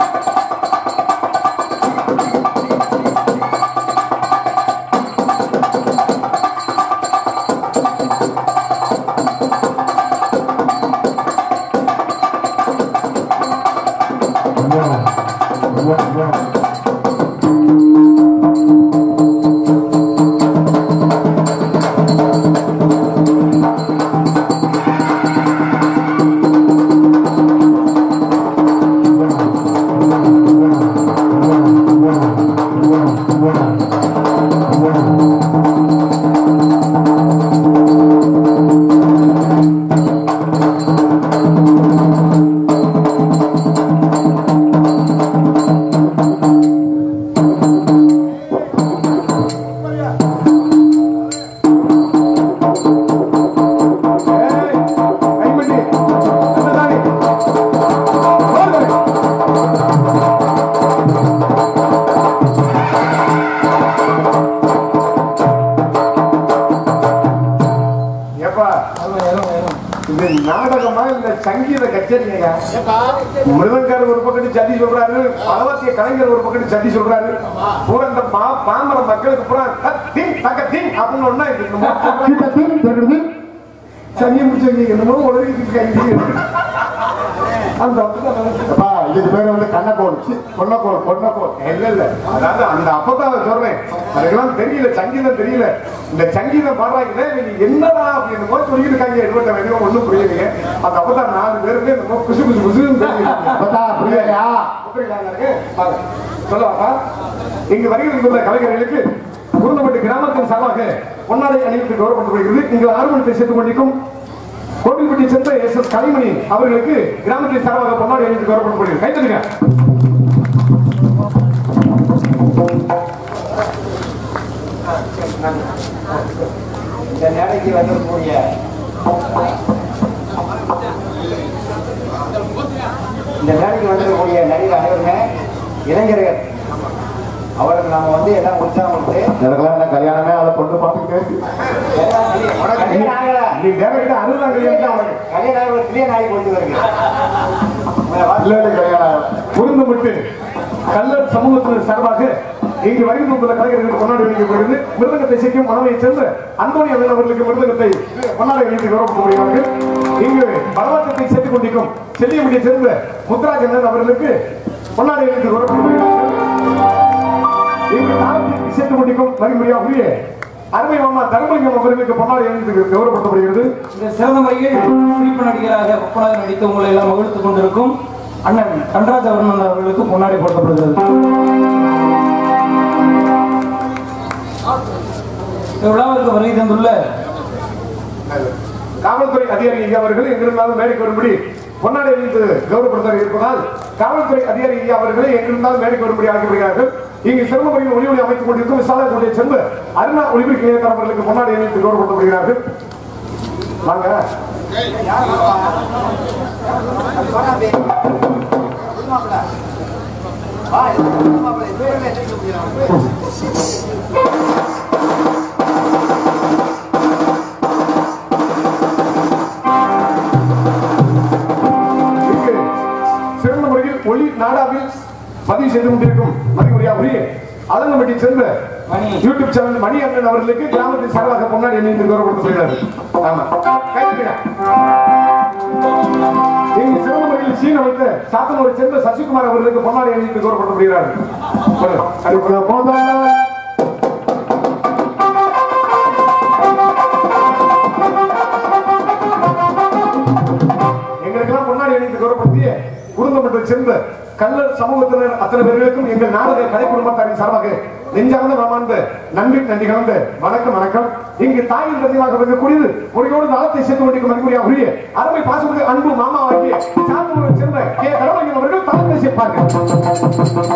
ஐயா மிருதங்காரர் ஒரு பக்கத்து சட்டி சொல்றாரு பலவாசிய கலைஞர் ஒரு பக்கத்து சட்டி சொல்றாரு பூரா இந்த பா- பாமர மக்களுக்கு பூரா தக் திங் தக்க திங் அப்படின்னு ஒண்ணா இது என்னமோ சொல்றாங்க. கிட்டத்தின் திருடுதின் சனியை முடிச்சவங்க என்னமோ உலகிட்டு இருக்காங்க அந்த அப்பதான் நினைச்சேன். அப்பா இதுக்கு பேர் வந்து கண்ணக்கோள் சி, பொன்னக்கோள் பொன்னக்கோள் இல்ல இல்ல அதாவது அந்த அப்பதான் சொல்றேன் அதுக்கெல்லாம் தெரியல சங்கீதம் தெரியல இந்த சங்கீதம் பாடுறாங்களே நீங்க என்னடா அப்படின்னு போய் சொல்லிட்டு இருக்காங்க இருபத்தி ரெண்டு ஒண்ணும் புரியலைங்க அந்த அப்பதான் நாலு பேருக்கு என்னமோ குசு குசு குசுன்னு தெரியுது. அப்பதா புரியலையா புரியலையாங்க? வாங்க. சொல்லவாப்பா இங்கு வருகின்ற கலைஞர்களுக்கு குருந்தப்பட்டு கிராமத்தின் சார்பாக பொன்னாடை அணிவித்து கௌரவப்படுத்தப்படுகிறது இங்கு ஆர்வத்தை சேர்த்துக் கொண்டிருக்கும் கோவில்பட்டி சென்ற எஸ் எஸ் கலைமணி அவர்களுக்கு கிராமத்தின் சார்பாக பொன்னாடை அணிவித்து கௌரவப்படுத்தப்படுகிறது கைத்தடுங்க இந்த மேடைக்கு வந்திருக்கக்கூடிய இந்த மேடைக்கு வந்திருக்கக்கூடிய நடிகர் அனைவருமே இளைஞர்கள் அவருக்கு நாம வந்து எல்லாம் உற்சாகம் கொடுத்து எனக்கெல்லாம் என்ன கல்யாணமே அதை பொண்ணு பார்த்துக்கிட்டே இருக்கு எல்லாம் clear. கல்யாணம் ஆகல. நீ டேரக்டா அறுபதாம் கல்யாணம் தான் அவனுக்கு கல்யாணம் ஆகி ஒரு clear ஆகி கொடுத்து வருங்க உங்களை வாழ்த்து- இல்ல இல்ல கல்யாணம் ஆகல. பொருந்தமிட்டு கல்லர் சமூகத்தினர் சார்பாக இங்கு வருகின்ற கலைஞர்களுக்கு கொண்டாடி வைக்கப்படுகிறது மிருதங்கத்தை செய்யும் மனமையை சேர்ந்த அந்தோணி அண்ணன் அவர்களுக்கு மிருதங்கத்தை கொண்டாடி வைத்து கௌரவப்படுகிறார்கள் இங்கு பலவாட்டத்தை சேர்த்துக் கொண்டிருக்கும் செல்லியமுடியை சேர்ந்த முத்துராஜ் அண்ணன் அவர்களுக்கு கொண்டாடி வைத்து கௌரவப்படுகிறார்கள் இங்கு தாளத்திற்கு சேர்த்துக் கொண்டிருக்கும் மறுமுறையா உரிய அருமை மாமா தர்மலிங்கம் அவர்களுக்கு பொன்னாடி எழுந்து கௌரவப்படுத்தப்படுகிறது இந்த சிறந்த முறையில் சிரிப்பு நடிகராக ஒப்பனாக நடித்து உங்களை எல்லாம் மகிழ்த்துக் கொண்டிருக்கும் அண்ணன் கண்டராஜ் அவர்மன் அவர்களுக்கு முன்னாடி போடப்படுகிறது இந்த விழாவிற்கு வருகை தந்துள்ள காவல்துறை அதிகாரி ஐயா அவர்கள் எங்கிருந்தாலும் மேடைக்கு வரும்படி பொன்னாடை அணிந்து கௌரவப்படுத்த இருப்பதால் காவல்துறை அதிகாரி ஐயா அவர்களை எங்கிருந்தாலும் மேடைக்கு வரும்படி அழைக்கப்படுகிறார்கள் இங்கு சிறந்த முறையில் ஒளி ஒளி அமைத்துக் கொண்டிருக்கும் விசாலாக்குடைய சென்று அருணா ஒளிபெருக்கு இணையதளம் அவர்களுக்கு பொன்னாடை அணிந்து கௌரவப்படுத்தப்படுகிறார்கள் வாங்க வா, இது மாப்பிள்ளை, இது பேருமே தெரிஞ்சு முடியும். இங்கு சிறந்த முறையில் ஒளி நாடாவில் பதிவு செய்து கொண்டிருக்கும் மதிமுறையா உரிய அதங்கப்பட்டி சேர்ந்த மணி. யூடியூப் சேனல் மணி அண்ணன் அவர்களுக்கு கிராமத்தின் சார்பாக பொன்னாடி அணிந்து கௌரவப்படுத்துகிறார் ஆமா கைதுங்க இங்கு சிறந்த முறையில் சீன வைத்த சாத்தனூரை சேர்ந்த சசிகுமார் அவர்களுக்கு பொன்னாடி அணிந்து கௌரவப்படுத்தப்படுகிறார் அதுக்குள்ள போதாதான் எங்களுக்கெல்லாம் முன்னாடி அணிந்து கௌரவப்படுத்திய குடும்பத்தை சேர்ந்த கல்லர் சமூகத்தினர் அத்தனை பேர்களுக்கும் எங்கள் நாடக கலை குடும்பத்தாரின் சார்பாக நெஞ்சார்ந்த மனமார்ந்த நன்றி நன்றி கலந்த வணக்கம் வணக்கம் இங்கு தாயின் பிரதிவாக இருக்கக்கூடியது முறையோடு நலத்தை சேர்த்து கொண்டிருக்கும் மதிப்புரிய உரிய அருமை பாசமுடைய அன்பு மாமா ஆகிய சாத்தூரை சேர்ந்த கே கடவுளையன் அவர்கள் தலைமை சேர்ப்பார்கள்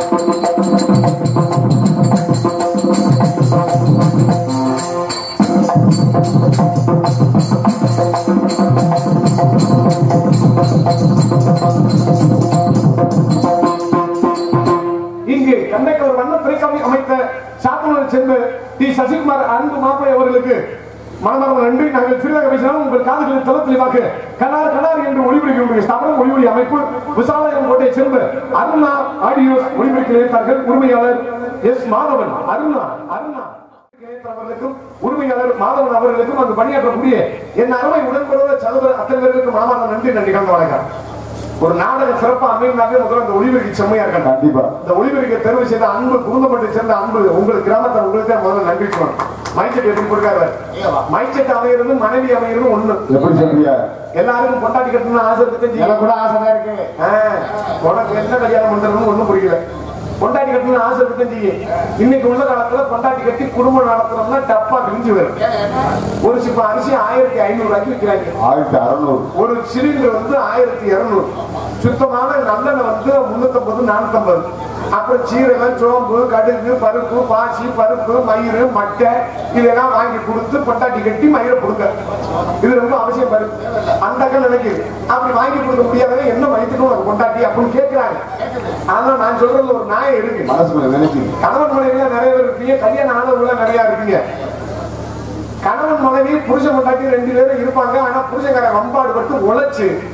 இங்கு கண்ணைக்கவர் வண்ண திரைக்காமி அமைத்த சாத்தனூரை சேர்ந்த டி சசிகுமார் அன்பு மாப்பிளை அவர்களுக்கு மனமார்ந்த நன்றி நாங்கள் சிறிதாக பேசினாலும் உங்கள் காதுகளில் தள தெளிவாக கனார் கனார் என்று ஒளிபரப்பிய ஸ்தாபனம் ஒளிபொலி அமைப்பு விசாலாயம் கோட்டையை சேர்ந்த அருணா ஆடியோஸ் ஒளிபரப்பி நினைத்தார்கள் உரிமையாளர் எஸ் மாதவன் அருணா அருணா அவர்களுக்கும் உரிமையாளர் மாதவன் அவர்களுக்கும் அங்கு பணியாற்றக்கூடிய என் அருமை உடன்படுவ சகோதரர் அத்தனை பேர்களுக்கும் மனமார்ந்த நன்றி நன்றி கலந்த வணக்கம் ஒரு நாடகம் சிறப்பா அமைந்தாவே முதல்ல அந்த ஒளிபெருக்கி செம்மையா இருக்கணும் கண்டிப்பா இந்த ஒளிபெருக்க தேர்வு செய்த அன்பு குடும்பப்பட்டு சேர்ந்த அன்பு உங்களுக்கு கிராமத்தில் உங்களுக்கு தான் முதல்ல நன்றி சொல்லணும் மைச்செட் எப்படி கொடுக்காரு மைச்செட் அமைகிறது மனைவி அமைகிறது ஒண்ணு எப்படி சொல்றியா எல்லாருக்கும் பொண்டாட்டி கட்டணும்னு ஆசை இருக்கு எனக்கு கூட ஆசைதான் இருக்கு உனக்கு என்ன கல்யாணம் பண்றதுன்னு ஒண்ணும் புரியல பொண்டாட்டி கட்டணும்னு ஆசை இருக்கு செய்ய இன்னைக்கு உள்ள காலத்துல பொண்டாட்டி கட்டி குடும்பம் நடத்துறோம்னா டப்பா கிழிஞ்சு வரும் ஒரு சிப்பம் அரிசி ஆயிரத்தி ஐநூறு ரூபாய்க்கு விற்கிறாங்க ஆயிரத்தி அறுநூறு ஒரு சிலிண்டர் வந்து ஆயிரத்தி இருநூறு சுத்தமான நல்லெண்ணெய் வந்து முன்னூத்தம்பது நானூத்தம்பது அப்புறம் சீரகம் சோம்பு கடுகு பருப்பு பாசி பருப்பு மயிறு மட்டை இதெல்லாம் வாங்கி கொடுத்து பொட்டாட்டி கட்டி மயிரை கொடுக்க இது ரொம்ப அவசியம் பருப்பு அந்த அக்கா நினைக்குது அப்படி வாங்கி கொடுக்க முடியாதவங்க என்ன வயிற்றுக்கும் உனக்கு பொண்டாட்டி அப்படின்னு கேட்கிறாங்க ஆனா நான் சொல்றது ஒரு நாய் இருக்கு மனசுக்குள்ள நினைக்குது கணவன் மனைவில நிறைய பேர் இருப்பீங்க கல்யாணம் ஆனவங்கள நிறைய இருப்பீங்க கணவன் மனைவி புருஷன் பொண்டாட்டி ரெண்டு பேரும் இருப்பாங்க ஆனா புருஷன்கார வம்பாடு பட்டு உழைச்சு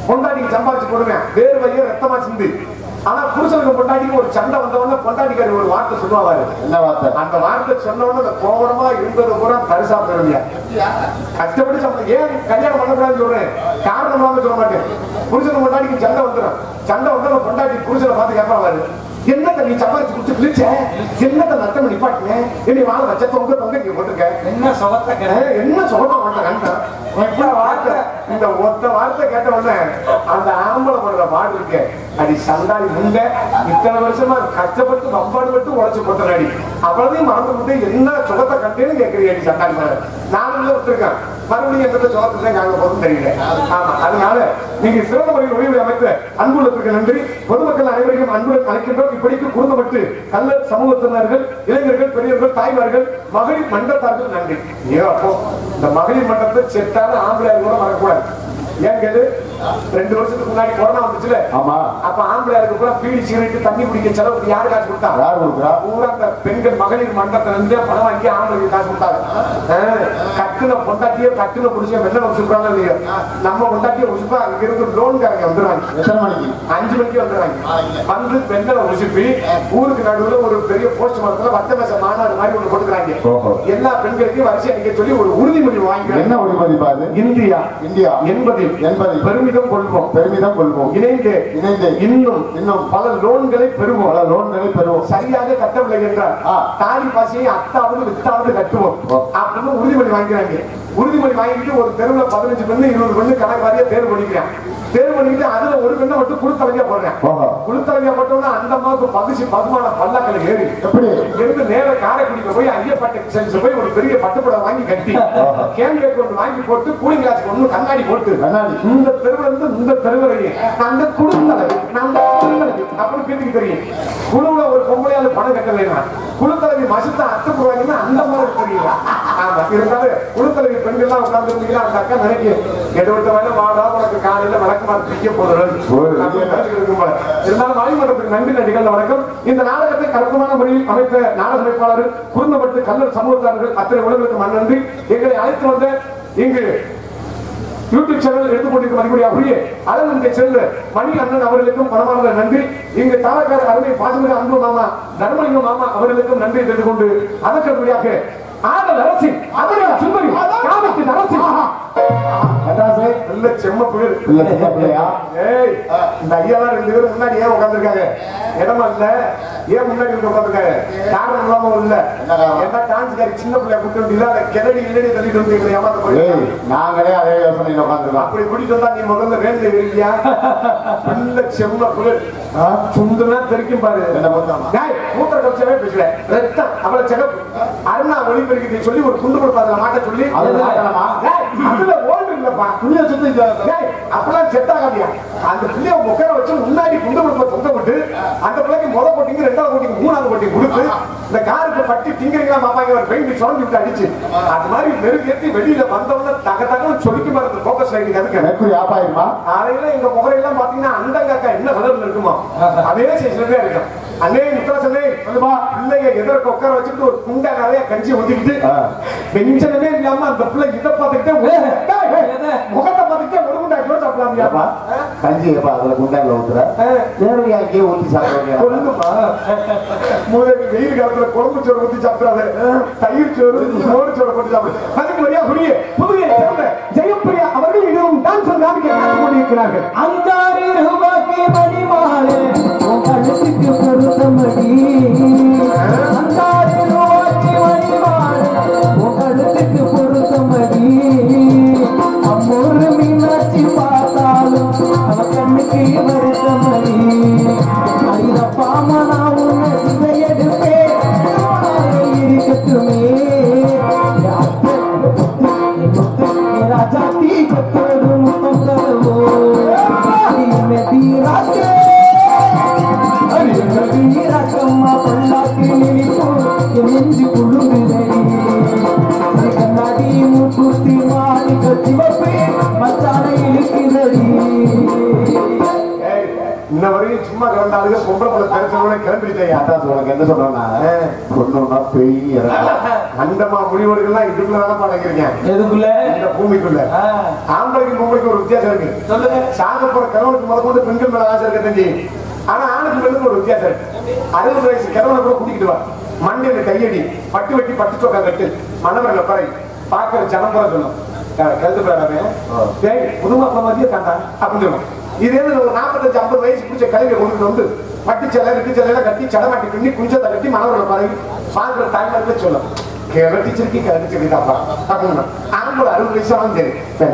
பொண்டாட்டிக்கு சம்பாதிச்சு போடுவேன் வேறு வழியே ரத்தமா சிந்து ஆனா புருஷனுக்கு பொண்டாட்டிக்கு ஒரு சண்டை வந்தவொடனே பொண்டாட்டிக்காரி ஒரு வார்த்தை சொல்லுவாரு என்ன வார்த்தை அந்த வார்த்தை சொன்ன உடனே அந்த கோவரமா இருந்தது பூரா பரிசா பெறுவியா கஷ்டப்பட்டு சம்பளம் ஏன் கல்யாணம் பண்ணக்கூடாதுன்னு சொல்றேன் காரணம் இல்லாம சொல்ல மாட்டேன் புருஷன் பொண்டாட்டிக்கு சண்டை வந்துடும் சண்டை வந்து அந்த பொண்டாட்டி புருஷனை பார்த்து கேட்பாரு என்னத்த நீ சம்பாதிச்சு கொடுத்து கிழிச்ச என்னத்த நட்டம் நிப்பாட்டினேன் என்னை வாழ வச்ச தொங்க தொங்க நீங்க போட்டிருக்க என்ன சுகத்தை ஏ, என்ன சொல்ல மாட்டேன் கண்டேன் இந்த வார்த்தை இந்த ஒத்த வார்த்தை கேட்ட உடனே அந்த ஆம்பளை படுற பாடு இருக்கு அடி சண்டாடி முண்ட இத்தனை வருஷமா கஷ்டப்பட்டு வம்பாடுபட்டு உழைச்சு போட்டனாடி அவ்வளவையும் மறந்து விட்டு என்ன சுகத்தை கண்டேன்னு கேட்கறீங்க அடி சண்டாடி மேல நானும் உள்ள விட்டுருக்கேன் மறுபடியும் எந்த சுகத்தை தான் காண போதும் தெரியல ஆமா அதனால நீங்க சிறந்த முறையில் உதவி அமைத்த அன்புள்ளத்திற்கு நன்றி பொதுமக்கள் அனைவரையும் அன்புடன் அழைக்கின்றோம் இப்படிக்கு குறுந்தப்பட்டு கல்ல சமூகத்தினர்கள் இளைஞர்கள் பெரியவர்கள் தாய்மார்கள் மகளிர் மன்றத்தார்கள் நன்றி ஏன் அப்போ இந்த மகளிர் மன்றத்தை செத்தான ஆம்பளையார் கூட மறக்கக்கூடாது ஏன் கேளு ரெண்டு வருஷத்துக்கு முன்னாடி கொரோனா வந்துச்சுல ஆமா அப்ப ஆம்பளையாருக்கு கூட பீடி சிகரெட் தண்ணி குடிக்க செலவுக்கு யாரு காசு கொடுத்தா யார் கொடுக்குறா பூரா அந்த பெண்கள் மகளிர் மன்றத்துல இருந்து பணம் வாங்கி ஆம்பளைக்கு காசு கொடுத்தாங்க ஆஹ், கட்டுன பொண்டாட்டியோ கட்டுன புடிச்ச வெண்ண வச்சுக்கிறாங்க இல்லையோ நம்ம பொண்டாட்டியோ உசுப்பா அங்க இருந்து லோன்காரங்க வந்துருவாங்க எத்தனை மணிக்கு அஞ்சு மணிக்கு வந்துடுறாங்க வந்து பெண்களை உசுப்பி ஊருக்கு நடுவுல ஒரு பெரிய போஸ்ட் மரத்துல வட்ட மேச மாநாடு மாதிரி ஒண்ணு கொடுக்குறாங்க ஓஹோ. எல்லா பெண்களுக்கும் வரிசை அடிக்க சொல்லி ஒரு உறுதிமொழி வாங்கிக்கிறாங்க என்ன ஒளிமதிப்பா அது இந்தியா இந்தியா என்பதில் என்பதில் பெருமிதம் கொள்வோம் பெருமிதம் கொள்வோம் இணைந்து இணைந்து இன்னும் இன்னும் பல லோன்களை பெறுவோம் பல லோன்களை பெறுவோம் சரியாக கட்டவில்லை என்றால் ஆ. தாலி பாசியை அத்தாவது வித்தாவது கட்டுவோம் ஓ. அப்படின்னு உறுதிமொழி வாங்கிறாங்க உறுதிமொழி வாங்கிட்டு ஒரு தெருவுல பதினஞ்சு பெண்ணு இருபது பெண்ணு கணக்கு வாரியா தேர்வு பண்ணிக்கிறேன் தேர்வு பண்ணிட்டு அதுல ஒரு பெண்ணை மட்டும் குழுத்தலையா போடுறேன் ஓஹோ. குழுத்தலையா போட்டோம்னா அந்த அம்மாவுக்கு பகுசி பகுமான பல்லாக்கள் ஏறி எப்படி இருந்து நேர காரைக்குடிக்கு போய் ஐயப்பட்ட கிச்சன்ஸ் போய் ஒரு பெரிய பட்டுப்புடவை வாங்கி கட்டி ஆஹா. கேண்டிடேட் ஒன்று வாங்கி போட்டு கூலிங் கிளாஸ் ஒன்று கண்ணாடி போட்டு கண்ணாடி. இந்த தெருவுல இருந்து இந்த தெரு வரையும் நான் அந்த குழுத்தலை நான் அந்த குழுத்தலை அப்படின்னு பேருக்கு தெரியும் குழுவுல ஒரு பொம்பளையால பணம் கட்டலைன்னா குழுத்தலைவி மசித்த அத்து போவாங்கன்னா அந்த மாதிரி தெரியல ஆமா இருந்தாலும் குழுத்தலைவி பெண்கள்லாம் உட்கார்ந்து இருந்தீங்கன்னா அந்த அக்கா நினைக்கும் எடுவிட்ட வேலை வாடா உனக்கு காலையில விளக்குமாறு பிடிக்க போதும் இருந்தாலும் வாயுமன்றத்துக்கு நன்றி நடிகள் வணக்கம் இந்த நாடகத்தை கருப்பமான முறையில் அமைத்த நாடக அமைப்பாளர் குறுந்தப்பட்டு கல்லர் சமூகத்தாரர்கள் அத்தனை உலகளுக்கு மண் நன்றி எங்களை அழைத்து வந்த இங்கு யூடியூப் சேனல் எடுத்துக்கொண்டிருக்கும் மதிப்புடைய அழகு செல்ல மணி அண்ணன் அவர்களுக்கும் மனமார்ந்த நன்றி இங்கு தாலக்கார அருமை பாசமிக அன்பு மாமா தர்மலிங்கம் மாமா அவர்களுக்கும் நன்றி தெரிந்து கொண்டு அதற்கபடியாக ஆடல் அரசி அவர்கள் சுந்தரி காமிக்கு அரசி மெட்ராஸு நல்ல செம்ம புயல் இல்ல சின்ன பிள்ளையா ஏய் இந்த ஐயாலாம் ரெண்டு பேரும் முன்னாடி ஏன் உட்கார்ந்திருக்காங்க இடமா இல்ல ஏன் முன்னாடி வந்து உட்கார்ந்திருக்காங்க காரணம் இல்லாம இல்ல என்ன காரணம்? என்ன டான்ஸ்காரி சின்ன பிள்ளைய கூட்டு வந்து அதை கிளடி இல்லடி தள்ளிட்டு வந்து எங்களை ஏமாத்த ஏய் போயிருக்காங்க நாங்களே அதே யோசனையில் உட்காந்துருக்கோம் அப்படி கூட்டிட்டு வந்தா நீ முதல்ல வேண்டிய இருக்கியா நல்ல செம்ம புயல் சுண்டுனா தெரிக்கும் பாரு என்ன பொறுத்தாமா டேய், மூத்திர கட்சியாவே பேசுற ரத்தம் அவளை சிகப்பு அருணா ஒளிபெருக்கி சொல்லி ஒரு குண்டு கொடுப்பாங்க மாட்ட சொல்லி அது மாட்டலாமா? டேய், அதுல ஓல்டு இல்லப்பா புள்ளிய சுத்தி டேய், அப்பெல்லாம் செட் ஆகாதியா அந்த பிள்ளைய உட்கார வச்சு முன்னாடி குண்டு கொடுப்ப தொங்க விட்டு அந்த பிள்ளைக்கு முத போட்டிங்க ரெண்டாவது போட்டிங்க மூணாவது போட்டிங்க கொடுத்து இந்த காருக்கு பட்டி திங்கிறீங்களா பாப்பாங்க ஒரு பெயிண்ட் சுரண்டி விட்டு அடிச்சு அது மாதிரி மெருகேத்தி வெளியில வந்தவன தக தகன்னு சொல்லிக்கு மாதிரி போக்கஸ் லைட்டிங் அதுக்கு மெர்க்குரி ஆஃப் ஆயிருமா காலையில எங்க முகரையெல்லாம் பாத்தீங்கன்னா அண்டங்காக்கா என்ன கலர்ல இருக்குமோ அதே சைஸ்லயே இருக்கும் அண்ணே முத்தரசனே சொல்லுமா பிள்ளைங்க எதிர்க்க உட்கார வச்சுட்டு ஒரு குண்டா நிறைய கஞ்சி ஊத்திக்கிட்டு ஆ. வெஞ்சனமே இல்லாம அந்த பிள்ளை இதை பார்த்துக்கிட்டே ஒரு- டேய், டேய், முகத்தை பார்த்துக்கிட்டே ஒரு குண்டா ஜோர் ஏப்பா சாப்பிடலாம்யா கஞ்சி ஏப்பா அதுல குண்டாங்க ஊத்துற நேரடியா அங்கேயே ஊத்தி சாப்பிடுறீங்க கொல்லுமா மூளைக்கு வெயில் காலத்துல குழம்பு சோறு ஊத்தி சாப்பிடாத தயிர் சோறு மோர் சோறு போட்டு சாப்பிடு அதுக்கு வழியா புரிய புதுவையை சேர்ந்த ஜெயப்பிரியா அவர்கள் இதுவும் டான்ஸ் காமிக்க காத்துக் கொண்டிருக்கிறார்கள் அஞ்சாறு ரூபாய்க்கு மணிமாலை உன் கழுத்துக்கு பொருத்தமடி அஞ்சாறு ரூபாய்க்கு மணிமாலை உன் கழுத்துக்கு பொருத்தமடி அம்மூரு மீனாட்சி பார்த்தாலும் அவ கண்ணுக்கு வருத்தமடி ஐயப்பாம நான் உன்னை இதை எடுப்பேன் இருக்கட்டுமே ராஜாத்தி கத்தோடு முத்தம் தருவோ வீராக்கே வீராக்கம்மா பல்லாக்கு நினைப்போ என் நெஞ்சு குழுங்குதடி கண்ணாடி மூக்குத்தி மாறி கத்தி வைப்பே மச்சானை இழுக்குதடி ஏய், இன்ன வரையும் சும்மா கிடந்தாலும் பொம்பளை பிள்ளை பிரச்சனை கிளம்பிட்டேன் அதான் உனக்கு என்ன சொல்றேன்னா பொண்ணுன்னா பெய் இறக்கம் அந்தமா முடிவுகள்லாம் இதுக்குள்ள தானே பழகிறீங்க எதுக்குள்ள இந்த பூமிக்குள்ள ஆ, ஆம்பளைக்கும் பொம்பளைக்கும் ஒரு வித்தியாசம் இருக்கு சொல்லுங்க சாக போற கிழவனுக்கு முதல் கொண்டு பெண்கள் மேல ஆசை இருக்க தெரிஞ்சு ஆனா ஆணுக்கு பெண்ணுக்கு ஒரு வித்தியாசம் இருக்கு அறுபது வயசு கிழவனை கூட கூட்டிக்கிட்டு வா மண்ணில கையடி பட்டு வெட்டி பட்டு சொக்கா கட்டு மணவரில் பறை பாக்குற ஜனம் போல சொல்லும் கழுத்து பேராமே டேய் புதுமாப்பிள்ள மாதிரியே தாண்டா அப்படின்னு சொல்லும் இதே இது ஒரு நாற்பத்தஞ்சு ஐம்பது வயசு பிடிச்ச கலைஞரை கொண்டுட்டு வந்து பட்டு செலை ரெட்டு செலையில கட்டி சடமாட்டி பின்னி குஞ்சத்தை கட்டி மணவரில் பறை பாக்குற தாய்மார்களே சொல்லும் கிளட்டிச்சிருக்கி கிளட்டிச்சிருக்காப்பா அப்படின்னு ஆண்கள் அறுபது வயசு ஆகும் சரி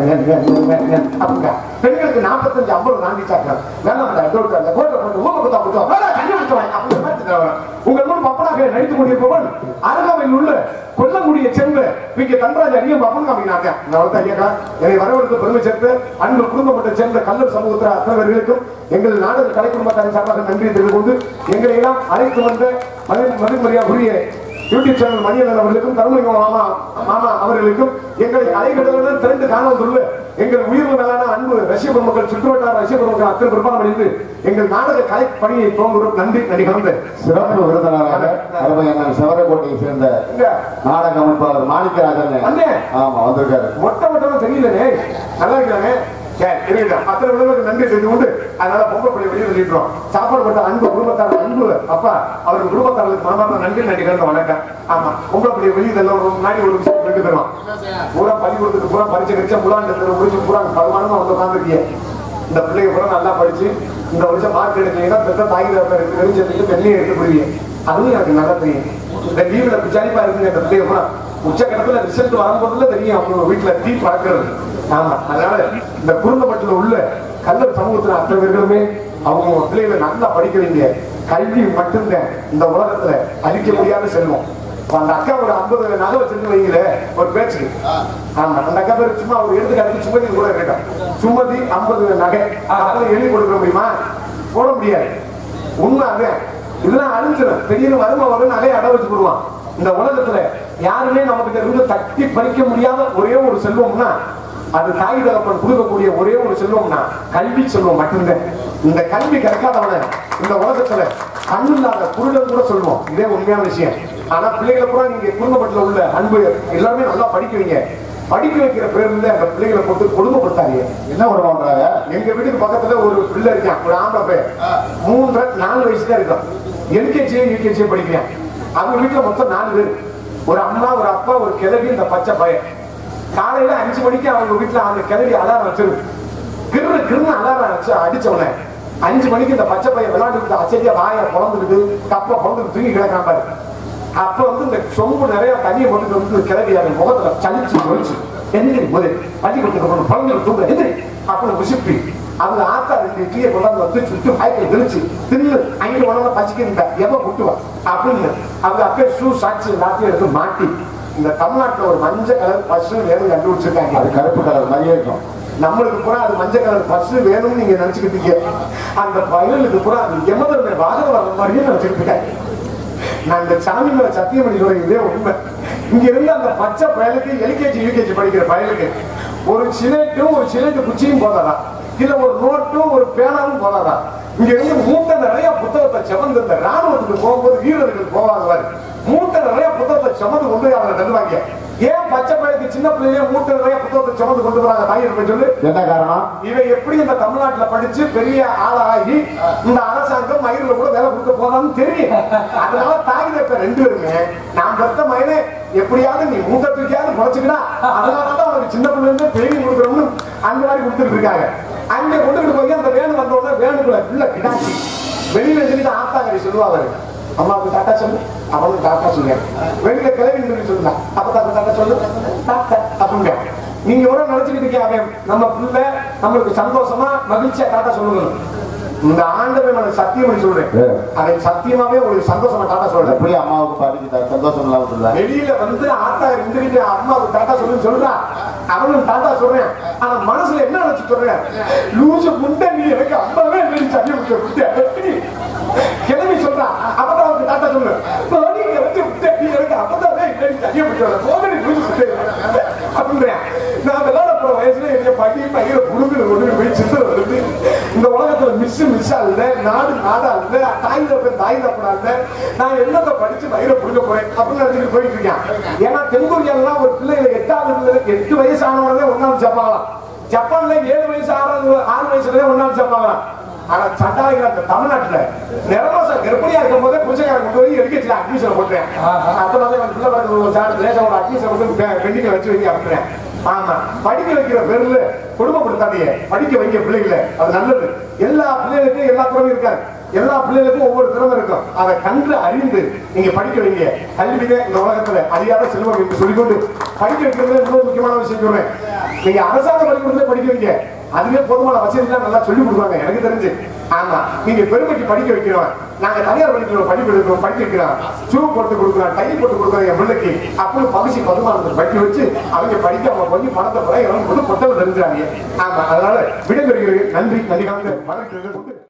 அப்படிங்க பெண்களுக்கு நாற்பத்தஞ்சு ஐம்பது தாண்டி சாப்பிடலாம் வேணாம் கோட்டை கோட்டை போட்டு ஊமை குத்தா குத்தா வேணா கண்ணி விட்டுவாங்க அப்படி மாதிரி திட்டுறாங்க. உங்கள் முன் பப்பனாக நடித்துக் கொண்டிருப்பவன் அருகாமையில் உள்ள கொல்லங்குடியை சேர்ந்த பி கே தன்ராஜ் அடியும் பப்பன் காமினாங்க நான் வந்து ஐயா என்னை வரவழைத்து பெருமை சேர்த்து அன்பு குடும்பத்தை சேர்ந்த கல்லூர் சமூகத்தில் அத்தனைவர்களுக்கும் எங்கள் நாடக கலை குடும்பத்தாரின் சார்பாக நன்றி தெரிவித்துக் கொண்டு எங்களை எல்லாம் அழைத்து வந்த மதி- மதிமரியா உரிய யூடியூப் சேனல் மணியன் அவர்களுக்கும் கருமலிங்கம் மாமா மாமா அவர்களுக்கும் எங்களை அலைகடலுடன் திரண்டு காண வந்துள்ள எங்கள் உயிர் மேலான அன்பு ரஷ்ய பெருமக்கள் சுற்றுவட்டார ரஷ்ய பெருமக்கள் அத்தனை பெரும்பாலும் அடைந்து எங்கள் நாடக கலை பணியை துவங்குகிறோம் நன்றி நடிகர்ந்து சிறப்பு விருந்தினராக அருமை அண்ணன் செவரக்கோட்டையை சேர்ந்த இங்க நாடக அமைப்பாளர் மாணிக்கராஜன் அண்ணே. ஆமா வந்திருக்காரு மொட்டை மொட்டமா தெரியலனே நல்லா இருக்கானே சரி இருக்கட்டும் அத்தனை விதங்களுக்கு நன்றி தெரிந்து கொண்டு அதனால பொங்கல் பள்ளி வெளியே சொல்லிடுறோம் சாப்பாடு போட்ட அன்பு குடும்பத்தார் அன்பு அப்பா அவருக்கு குடும்பத்தார்களுக்கு மனமார்ந்த நன்றி நன்றி கலந்த வணக்கம் ஆமா பொங்கல் பள்ளி வெளியே எல்லாம் ஒரு முன்னாடி ஒரு விஷயம் ரெண்டு பேரும் பூரா பள்ளிக்கூடத்துக்கு பூரா பரிச்சை கழிச்சா புலாண்டு முடிச்சு பூரா பருமானமா வந்து உட்காந்துருக்கீங்க இந்த பிள்ளைங்க பூரா நல்லா படிச்சு இந்த வருஷம் மார்க் எடுத்தீங்கன்னா பெத்த தாய் இருக்கு தெரிஞ்சதுக்கு வெள்ளையை எடுத்து போடுவீங்க அதுவும் எனக்கு நல்லா தெரியும் இந்த லீவ்ல பிச்சாரிப்பா இருக்குங்க இந்த பிள்ளைங்க பூரா உச்சக்கட்டத்துல ரிசல்ட் வரும்போதுல தெரியும் அவங்க வீட்டுல தீ பறக்கிறது ஆமா அதனால இந்த குறுந்தப்பட்டுல உள்ள கல்லர் சமூகத்துல அத்தனை பேர்களுமே அவங்க பிள்ளைகளை நல்லா படிக்கிறீங்க கல்வி மட்டும்தான் இந்த உலகத்துல அழிக்க முடியாத செல்வம் இப்ப அந்த அக்கா ஒரு ஐம்பது நகை வச்சிருந்து வைங்களே ஒரு பேச்சுக்கு ஆமா அந்த அக்கா பேர் சும்மா ஒரு எடுத்துக்காட்டு சுமதி கூட இருக்கட்டும் சுமதி ஐம்பது நகை அப்புறம் எழுதி கொடுக்க முடியுமா போட முடியாது உண்மை அதான் இதெல்லாம் அழிஞ்சிடும் திடீர்னு வறுமை வரும் நகையை அட வச்சு போடுவான் இந்த உலகத்துல யாருமே நமக்கு இருந்து தட்டி பறிக்க முடியாத ஒரே ஒரு செல்வம்னா அது தாய் தகப்பன் கொடுக்கக்கூடிய ஒரே ஒரு செல்வம்னா கல்வி செல்வம் மட்டும்தான் இந்த கல்வி கிடைக்காதவன இந்த உலகத்துல கண்ணு இல்லாத குருடன் கூட சொல்லுவோம் இதே உண்மையான விஷயம் ஆனா பிள்ளைகளை கூட நீங்க குடும்பப்பட்டுல உள்ள அன்பு எல்லாருமே நல்லா படிக்கிறீங்க படிக்க வைக்கிற பேர்ல அந்த பிள்ளைகளை போட்டு கொடுமைப்படுத்தாதீங்க என்ன பண்ணுவாங்க எங்க வீட்டுக்கு பக்கத்துல ஒரு பிள்ளை இருக்கான் ஒரு ஆம்பளை பையன் மூன்றரை நாலு வயசு தான் இருக்கும் எல்கேஜியும் யூகேஜியும் படிக்கிறான் அவங்க வீட்டுல மொத்தம் நாலு பேர் ஒரு அம்மா ஒரு அப்பா ஒரு கிழவி இந்த பச்சை பையன் காலையில அஞ்சு மணிக்கு அவங்க வீட்டுல அந்த கிழவி அலாரம் வச்சிருக்கு கிரு கிருன்னு அலாரம் வச்சு அடிச்சவன அஞ்சு மணிக்கு இந்த பச்சை பையன் விளையாண்டுக்கிட்டு அச்சரியா வாயை பிறந்துக்கிட்டு கப்பை பிறந்துட்டு தூங்கி கிடக்காம பாரு அப்ப வந்து இந்த சொம்பு நிறைய தண்ணியை போட்டுட்டு வந்து கிளவி அவன் முகத்துல சலிச்சு ஒழிச்சு எந்திரி முதல் பள்ளிக்கூடத்துக்கு போகணும் குழந்தைகள் தூங்க எந்திரி அப்படின்னு உசுப்பி அவங்க ஆத்தா ரெண்டு இட்லியை கொண்டாந்து வந்து சுட்டு வாய்க்கை விரிச்சு தின்னு அங்க உடனே பசிக்கிருந்தா எவ குட்டுவா அப்படின்னு அவங்க அப்பே ஷூ சாட்சி எல்லாத்தையும் எடுத்து மாட்டி இந்த தமிழ்நாட்டுல ஒரு மஞ்சள் கலர் பசு வேணும் கண்டுபிடிச்சிருக்காங்க அது கருப்பு கலர் மாதிரியே இருக்கும் நம்மளுக்கு பூரா அது மஞ்சள் கலர் பஸ் வேணும்னு நீங்க நினைச்சுக்கிட்டீங்க அந்த வயலுக்கு பூரா அது எமதர்மை வாகனம் வர்ற மாதிரியே நினைச்சுக்கிட்டு இருக்காங்க நான் இந்த சாமி மேல சத்தியம் பண்ணி சொல்றேன் இதே உண்மை இங்க இருந்து அந்த பச்சை பயலுக்கு எல்கேஜி யூகேஜி படிக்கிற பயலுக்கு ஒரு சிலேட்டும் ஒரு சிலேட்டு குச்சியும் போதாதா இல்ல ஒரு நோட்டும் ஒரு பேனாவும் போதாதா இங்க இருந்து மூட்டை நிறைய புத்தகத்தை செவந்து இந்த ராணுவத்துக்கு போகும்போது வீரர்கள் போவாங்க மூட்டை நிறைய புத்தகத்தை செமந்து கொண்டு போய் அவரை தள்ளுவாங்க ஏன் பச்சை பையனுக்கு சின்ன பிள்ளையே மூட்டை நிறைய புத்தகத்தை சுமந்து கொண்டு போறாங்க தாயிரம் போய் சொல்லு என்ன காரணம் இவன் எப்படி இந்த தமிழ்நாட்டுல படிச்சு பெரிய ஆளாகி இந்த அரசாங்கம் மயிரில் கூட வேலை கொடுக்க போதான்னு தெரியும் அதனால தாய் தப்ப ரெண்டு பேருமே நான் பெத்த மயனே எப்படியாவது நீ மூட்டை தூக்கியாவது குறைச்சுக்கிடா அதனாலதான் அவனுக்கு சின்ன பிள்ளை இருந்து பேணி கொடுக்குறோம்னு அந்த மாதிரி கொடுத்துட்டு இருக்காங்க அங்க கொண்டுகிட்டு போய் அந்த வேணு வந்த உடனே வேணுக்குள்ள பிள்ளை கிடாச்சி வெளியில சொல்லிட்டு ஆத்தாங்கடி சொல்லுவாங்க அம்மாவுக்கு டாட்டா சொல்லு அவனுக்கு டாட்டா சொல்லுங்க வெளியில கிளவி சொல்லி சொல்லலாம் அப்ப தாத்தா டாட்டா சொல்லு டாட்டா அப்படிங்க நீங்க கூட நினைச்சுக்கிட்டு இருக்கீங்க அவன் நம்ம பிள்ளை நம்மளுக்கு சந்தோஷமா மகிழ்ச்சியா டாட்டா சொல்லணும் இந்த ஆண்டவன் நான் சத்தியம் பண்ணி சொல்றேன் ஏ. அவன் சத்தியமாவே உங்களுக்கு சந்தோஷமா டாட்டா சொல்றேன் எப்படி அம்மாவுக்கு பாதிக்கு சந்தோஷம் இல்லாம சொல்ல வெளியில வந்து ஆத்தா இருந்துகிட்டு அம்மாவுக்கு டாட்டா சொல்லுன்னு சொல்றான் அவனும் டாட்டா சொல்றேன் ஆனா மனசுல என்ன நினைச்சு சொல்றேன் லூசு முண்டை நீ எனக்கு அம்மாவே இல்லைன்னு சொல்லி விட்டு விட்டு கிளம்பி சொல்றான் அப்பதான் அவனுக்கு டாட்டா சொல்லு போடி கிளம்பி விட்டு நீ எனக்கு அப்பதாவே இல்லைன்னு சொல்லி விட்டு போகடி லூசு முண்டை அப்படின்றேன் நான் விளையாட போற வயசுல என்னை படி பையில புடுங்குது ஒண்ணு போய் சித்திர வருது இந்த உலகத்துல மிஸ் மிஸ்ஸா இல்ல நாடு நாடா இல்ல தாய் தப்ப தாய் தப்படா இல்ல நான் என்னத்தை படிச்சு வயிறை புடுங்க போறேன் அப்படின்னு நினைச்சிட்டு போயிட்டு இருக்கேன் ஏன்னா தென்கொரியாலாம் ஒரு பிள்ளைகளை எட்டாவது பிள்ளை எட்டு வயசு ஆனவனே ஒன்னாவது ஜப்பாங்களாம் ஜப்பான்ல ஏழு வயசு ஆறாவது ஆறு வயசுலயே ஒன்னாவது ஜப்பாங்களாம் ஆனா சட்டாளிகள் அந்த தமிழ்நாட்டுல நிறமாசம் கர்ப்பிணியா இருக்கும் போதே புருஷக்காரன் கொண்டு போய் எடிக்கேஜ்ல அட்மிஷன் போட்டுறேன் அப்ப வந்து அவன் பிள்ளை பிறகு சார் லேசாவோட அட்மிஷன் வந்து பெண்டிங்ல வச்சு வைக்க அப்படின்றேன் ஆமா படிக்க வைக்கிற பேர்ல குடும்பப்படுத்தாதீங்க படிக்க வைக்க பிள்ளைகளை அது நல்லது எல்லா பிள்ளைகளுக்கும் எல்லா திறமையும் இருக்காது எல்லா பிள்ளைகளுக்கும் ஒவ்வொரு திறமை இருக்கும் அதை கண்டு அறிந்து நீங்க படிக்க வைங்க கல்வியில இந்த உலகத்துல அறியாத செல்வம் என்று சொல்லிக்கொண்டு படிக்க வைக்கிறதுல இன்னொரு முக்கியமான விஷயம் சொல்றேன் நீங்க அரசாங்க பள்ளிக்கூடத்துல படிக்க வைங்க அதுவே போதுமான வசதிலாம் நல்லா சொல்லி கொடுக்குறாங்க எனக்கு தெரிஞ்சு ஆமா நீங்க பெருமைக்கு படிக்க வைக்கிறோம் நாங்க தனியார் பள்ளிக்கூட படிப்பு எடுக்கிறோம் படிக்க வைக்கிறோம் ஷூ போட்டு கொடுக்குறோம் டை போட்டு கொடுக்குறோம் என் பிள்ளைக்கு அப்படின்னு பகுதி பதுமானத்தை படிக்க வச்சு அவங்க படிக்க அவங்க கொஞ்சம் பணத்தை பிறகு பொட்டல் தெரிஞ்சாங்க ஆமா அதனால விடைபெறுகிறேன் நன்றி நன்றி காந்த மறக்கிறது